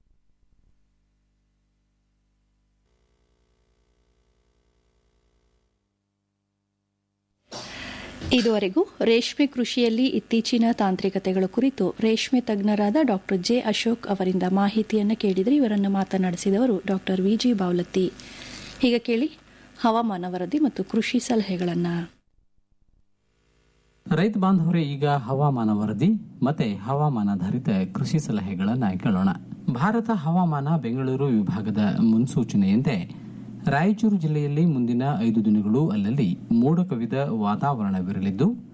Speaker 7: ಇದುವರೆಗೂ ರೇಷ್ಮೆ ಕೃಷಿಯಲ್ಲಿ ಇತ್ತೀಚಿನ ತಾಂತ್ರಿಕತೆಗಳ ಕುರಿತು ರೇಷ್ಮೆ ತಜ್ಞರಾದ ಡಾಕ್ಟರ್ ಜೆ ಅಶೋಕ್ ಅವರಿಂದ ಮಾಹಿತಿಯನ್ನು ಕೇಳಿದರೆ ಇವರನ್ನು ಮಾತನಾಡಿಸಿದವರು ಡಾಕ್ಟರ್ ವಿಜಿ ಬಾವಲತ್ತಿ ಈಗ ಕೇಳಿ ಹವಾಮಾನ ವರದಿ ಮತ್ತು ಕೃಷಿ ಸಲಹೆಗಳನ್ನು
Speaker 2: ರೈತ ಬಾಂಧವರೇ ಈಗ ಹವಾಮಾನ ವರದಿ ಮತ್ತೆ ಹವಾಮಾನಾಧಾರಿತ ಕೃಷಿ ಸಲಹೆಗಳನ್ನ ಕೇಳೋಣ ಭಾರತ ಹವಾಮಾನ ಬೆಂಗಳೂರು ವಿಭಾಗದ ಮುನ್ಸೂಚನೆಯಂತೆ ರಾಯಚೂರು ಜಿಲ್ಲೆಯಲ್ಲಿ ಮುಂದಿನ ಐದು ದಿನಗಳು ಅಲ್ಲಲ್ಲಿ ಮೋಡ ಕವಿದ ವಾತಾವರಣವಿರಲಿದ್ದು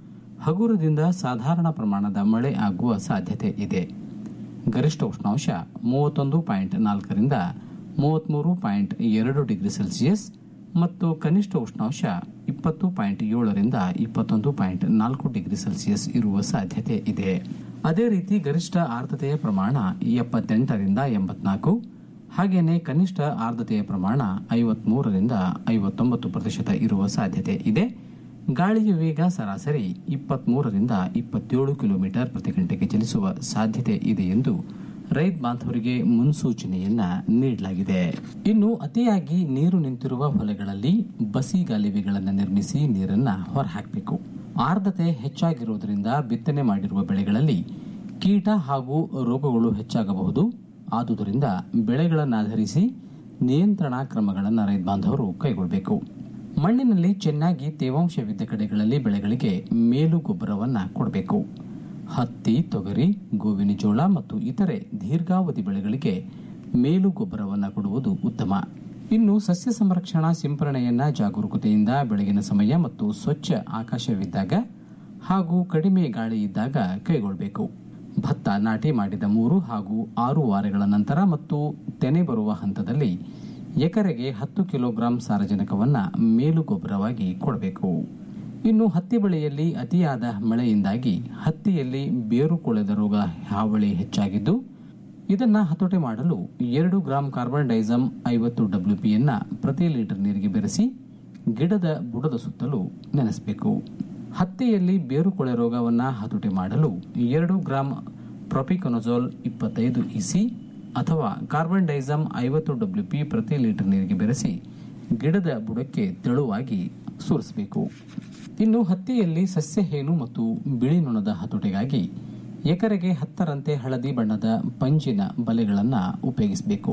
Speaker 2: ಹಗುರದಿಂದ ಸಾಧಾರಣ ಪ್ರಮಾಣದ ಮಳೆ ಆಗುವ ಸಾಧ್ಯತೆ ಇದೆ ಗರಿಷ್ಠ ಉಷ್ಣಾಂಶ ಮೂವತ್ತೊಂದು ಪಾಯಿಂಟ್ ನಾಲ್ಕರಿಂದ ಮೂವತ್ತ್ಮೂರು ಪಾಯಿಂಟ್ ಎರಡು ಡಿಗ್ರಿ ಸೆಲ್ಸಿಯಸ್ ಮತ್ತು ಕನಿಷ್ಠ ಉಷ್ಣಾಂಶ ಇಪ್ಪತ್ತು ಪಾಯಿಂಟ್ ಏಳರಿಂದ ಇಪ್ಪತ್ತೊಂದು ಪಾಯಿಂಟ್ ನಾಲ್ಕು ಡಿಗ್ರಿ ಸೆಲ್ಸಿಯಸ್ ಇರುವ ಸಾಧ್ಯತೆ ಇದೆ ಅದೇ ರೀತಿ ಗರಿಷ್ಠ ಆರ್ದ್ರತೆಯ ಪ್ರಮಾಣ ಎಪ್ಪತ್ತೆಂಟರಿಂದ ಎಂಬತ್ನಾಲ್ಕು ಹಾಗೆಯೇ ಕನಿಷ್ಠ ಆರ್ದ್ರತೆಯ ಪ್ರಮಾಣ ಐವತ್ಮೂರರಿಂದ ಐವತ್ತೊಂಬತ್ತು ಪ್ರತಿಶತ ಇರುವ ಸಾಧ್ಯತೆ ಇದೆ ಗಾಳಿಯ ವೇಗ ಸರಾಸರಿ ಇಪ್ಪತ್ಮೂರರಿಂದ ಇಪ್ಪತ್ತೇಳು ಕಿಲೋಮೀಟರ್ ಪ್ರತಿ ಗಂಟೆಗೆ ಚಲಿಸುವ ಸಾಧ್ಯತೆ ಇದೆ ಎಂದು ರೈತ ಬಾಂಧವರಿಗೆ ಮುನ್ಸೂಚನೆಯನ್ನ ನೀಡಲಾಗಿದೆ ಇನ್ನು ಅತಿಯಾಗಿ ನೀರು ನಿಂತಿರುವ ಹೊಲೆಗಳಲ್ಲಿ ಬಸಿ ಗಾಲಿವೆಗಳನ್ನು ನಿರ್ಮಿಸಿ ನೀರನ್ನ ಹೊರಹಾಕಬೇಕು ಆರ್ದ್ರತೆ ಹೆಚ್ಚಾಗಿರುವುದರಿಂದ ಬಿತ್ತನೆ ಮಾಡಿರುವ ಬೆಳೆಗಳಲ್ಲಿ ಕೀಟ ಹಾಗೂ ರೋಗಗಳು ಹೆಚ್ಚಾಗಬಹುದು ಆದುದರಿಂದ ಬೆಳೆಗಳನ್ನಾಧರಿಸಿ ನಿಯಂತ್ರಣಾ ಕ್ರಮಗಳನ್ನು ರೈತ ಬಾಂಧವರು ಕೈಗೊಳ್ಳಬೇಕು ಮಣ್ಣಿನಲ್ಲಿ ಚೆನ್ನಾಗಿ ತೇವಾಂಶವಿದ್ದ ಕಡೆಗಳಲ್ಲಿ ಬೆಳೆಗಳಿಗೆ ಮೇಲು ಗೊಬ್ಬರವನ್ನ ಕೊಡಬೇಕು ಹತ್ತಿ ತೊಗರಿ ಗೋವಿನ ಜೋಳ ಮತ್ತು ಇತರೆ ದೀರ್ಘಾವಧಿ ಬೆಳೆಗಳಿಗೆ ಮೇಲು ಗೊಬ್ಬರವನ್ನು ಕೊಡುವುದು ಉತ್ತಮ ಇನ್ನು ಸಸ್ಯ ಸಂರಕ್ಷಣಾ ಸಿಂಪರಣೆಯನ್ನ ಜಾಗರೂಕತೆಯಿಂದ ಬೆಳಗಿನ ಸಮಯ ಮತ್ತು ಸ್ವಚ್ಛ ಆಕಾಶವಿದ್ದಾಗ ಹಾಗೂ ಕಡಿಮೆ ಗಾಳಿ ಇದ್ದಾಗ ಕೈಗೊಳ್ಳಬೇಕು ಭತ್ತ ನಾಟಿ ಮಾಡಿದ ಮೂರು ಹಾಗೂ ಆರು ವಾರಗಳ ನಂತರ ಮತ್ತು ತೆನೆ ಬರುವ ಹಂತದಲ್ಲಿ ಎಕರೆಗೆ ಹತ್ತು ಕಿಲೋಗ್ರಾಂ ಸಾರಜನಕವನ್ನ ಮೇಲು ಗೊಬ್ಬರವಾಗಿ ಕೊಡಬೇಕು ಇನ್ನು ಹತ್ತಿ ಬೆಳೆಯಲ್ಲಿ ಅತಿಯಾದ ಮಳೆಯಿಂದಾಗಿ ಹತ್ತಿಯಲ್ಲಿ ಬೇರು ಕೊಳೆದ ರೋಗ ಹಾವಳಿ ಹೆಚ್ಚಾಗಿದ್ದು ಇದನ್ನ ಹತೋಟಿ ಮಾಡಲು ಎರಡು ಗ್ರಾಂ ಕಾರ್ಬನ್ ಡೈಸಮ್ ಐವತ್ತು ಡಬ್ಲ್ಯೂಪಿಯನ್ನ ಪ್ರತಿ ಲೀಟರ್ ನೀರಿಗೆ ಬೆರೆಸಿ ಗಿಡದ ಬುಡದ ಸುತ್ತಲೂ ನೆನೆಸಬೇಕು ಹತ್ತಿಯಲ್ಲಿ ಬೇರು ಕೊಳೆ ರೋಗವನ್ನ ಹತೋಟಿ ಮಾಡಲು ಎರಡು ಗ್ರಾಂ ಪ್ರೊಪಿಕೊನಜೋಲ್ ಇಪ್ಪತ್ತೈದು ಇಸಿ ಅಥವಾ ಕಾರ್ಬನ್ ಡೈಸಮ್ ಐವತ್ತು ಡಬ್ಲ್ಯೂಪಿ ಪ್ರತಿ ಲೀಟರ್ ನೀರಿಗೆ ಬೆರೆಸಿ ಗಿಡದ ಬುಡಕ್ಕೆ ತೆಳುವಾಗಿ ಸೂರಿಸಬೇಕು ಇನ್ನು ಹತ್ತಿಯಲ್ಲಿ ಸಸ್ಯ ಹೇನು ಮತ್ತು ಬಿಳಿ ನೊಣದ ಹತೋಟಿಗಾಗಿ ಎಕರೆಗೆ ಹತ್ತರಂತೆ ಹಳದಿ ಬಣ್ಣದ ಪಂಜಿನ ಬಲೆಗಳನ್ನು ಉಪಯೋಗಿಸಬೇಕು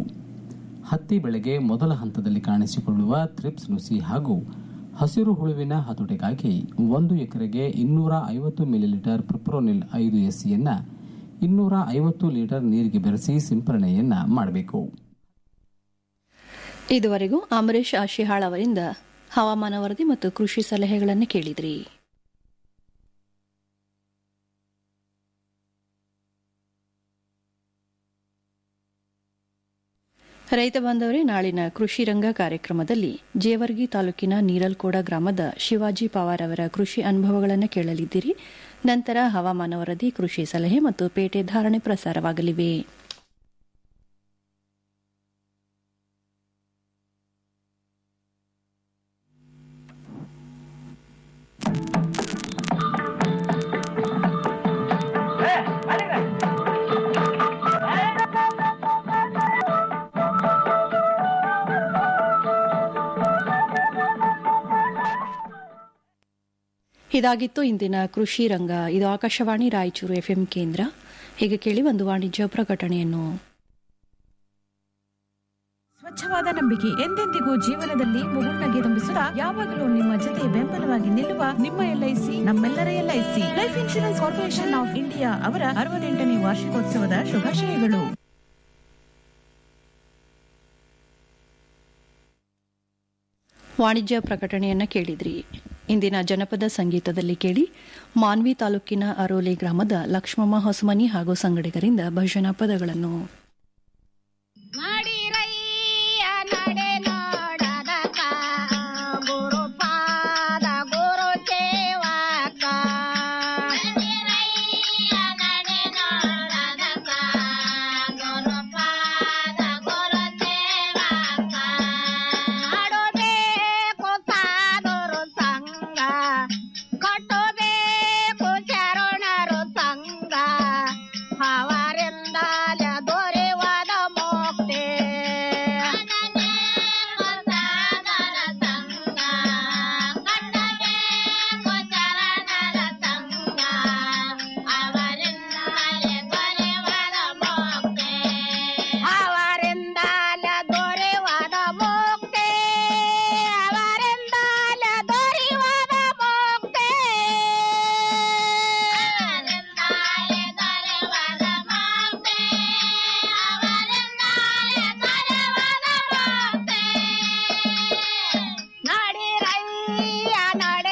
Speaker 2: ಹತ್ತಿ ಬೆಳೆಗೆ ಮೊದಲ ಹಂತದಲ್ಲಿ ಕಾಣಿಸಿಕೊಳ್ಳುವ ಥ್ರಿಪ್ಸ್ ನುಸಿ ಹಾಗೂ ಹಸಿರು ಹುಳುವಿನ ಹತೋಟಿಗಾಗಿ ಒಂದು ಎಕರೆಗೆ ಇನ್ನೂರ ಐವತ್ತು ಮಿಲಿಲೀಟರ್ ಪ್ರಿಪ್ರೋನಿಲ್ ಐದು ಎಸ್ಸಿಯನ್ನ ಇನ್ನೂರ ಐವತ್ತು ಲೀಟರ್ ನೀರಿಗೆ ಬೆರೆಸಿ ಸಿಂಪರಣೆಯನ್ನ ಮಾಡಬೇಕು
Speaker 7: ಇದುವರೆಗೂ ಅಮರೇಶ್ ಆಶಿಹಾಳ್ ಅವರಿಂದ ಹವಾಮಾನ ವರದಿ ಮತ್ತು ಕೃಷಿ ಸಲಹೆಗಳನ್ನು ಕೇಳಿದ್ರಿ ರೈತ ಬಾಂಧವರೇ ನಾಳಿನ ಕೃಷಿ ರಂಗ ಕಾರ್ಯಕ್ರಮದಲ್ಲಿ ಜೇವರ್ಗಿ ತಾಲೂಕಿನ ನೀರಲ್ಕೋಡ ಗ್ರಾಮದ ಶಿವಾಜಿ ಪವಾರ್ ಅವರ ಕೃಷಿ ಅನುಭವಗಳನ್ನು ಕೇಳಲಿದ್ದೀರಿ ನಂತರ ಹವಾಮಾನ ವರದಿ ಕೃಷಿ ಸಲಹೆ ಮತ್ತು ಪೇಟೆ ಧಾರಣೆ ಪ್ರಸಾರವಾಗಲಿವೆ ಇದಾಗಿತ್ತು ಇಂದಿನ ಕೃಷಿ ರಂಗ ಇದು ಆಕಾಶವಾಣಿ ರಾಯಚೂರು ಎಫ್ಎಂ ಕೇಂದ್ರ ಹೀಗೆ ಕೇಳಿ ಒಂದು ವಾಣಿಜ್ಯ ಪ್ರಕಟಣೆಯನ್ನು
Speaker 9: ಸ್ವಚ್ಛವಾದ ನಂಬಿಕೆ ಎಂದೆಂದಿಗೂ ಜೀವನದಲ್ಲಿ ಮುಗುಳ್ನಗೆ ತುಂಬಿಸುವ ಯಾವಾಗಲೂ ನಿಮ್ಮ ಜೊತೆ ಬೆಂಬಲವಾಗಿ ನಿಲ್ಲುವ ನಿಮ್ಮ ಎಲ್ಐಸಿ ನಮ್ಮೆಲ್ಲರ LIC life insurance corporation of India ಅವರ ಅರವತ್ತೆಂಟನೇ ವಾರ್ಷಿಕೋತ್ಸವದ ಶುಭಾಶಯಗಳು
Speaker 7: ವಾಣಿಜ್ಯ ಪ್ರಕಟಣೆಯನ್ನ ಕೇಳಿದ್ರಿ ಇಂದಿನ ಜನಪದ ಸಂಗೀತದಲ್ಲಿ ಕೇಳಿ ಮಾನ್ವಿ ತಾಲೂಕಿನ ಅರೋಲಿ ಗ್ರಾಮದ ಲಕ್ಷ್ಮಮ್ಮ ಹೊಸಮನಿ ಹಾಗೂ ಸಂಗಡಿಗರಿಂದ ಭಜನಾ ಪದಗಳನ್ನು
Speaker 5: ಮಾಡಿರಯ್ಯ ನಡೆ ನೋಡದಕ ಗುರುಪಾದ ಗುರು ಸೇವಕ ಮಾಡಿರಯ್ಯ ನಡೆ ನೋಡದಕ ಗುರುಪಾದ ಗುರು ಸೇವಕ ಮಾಡಬೇಕು ಸಾಧುರು ಸಂಗ ಕಟ್ಟಬೇಕು ಶರಣರು ಸಂಗ ಅವರಿಂದಲೇ ದೊರೆವದ ಮುಕ್ತಿ ಅವರಿಂದಲೇ ದೊರೆವದ ಮುಕ್ತಿ ಅವರಿಂದಲೇ ದೊರೆವದ ಮುಕ್ತಿ ನಡಿರಯ್ಯ ನಡೆ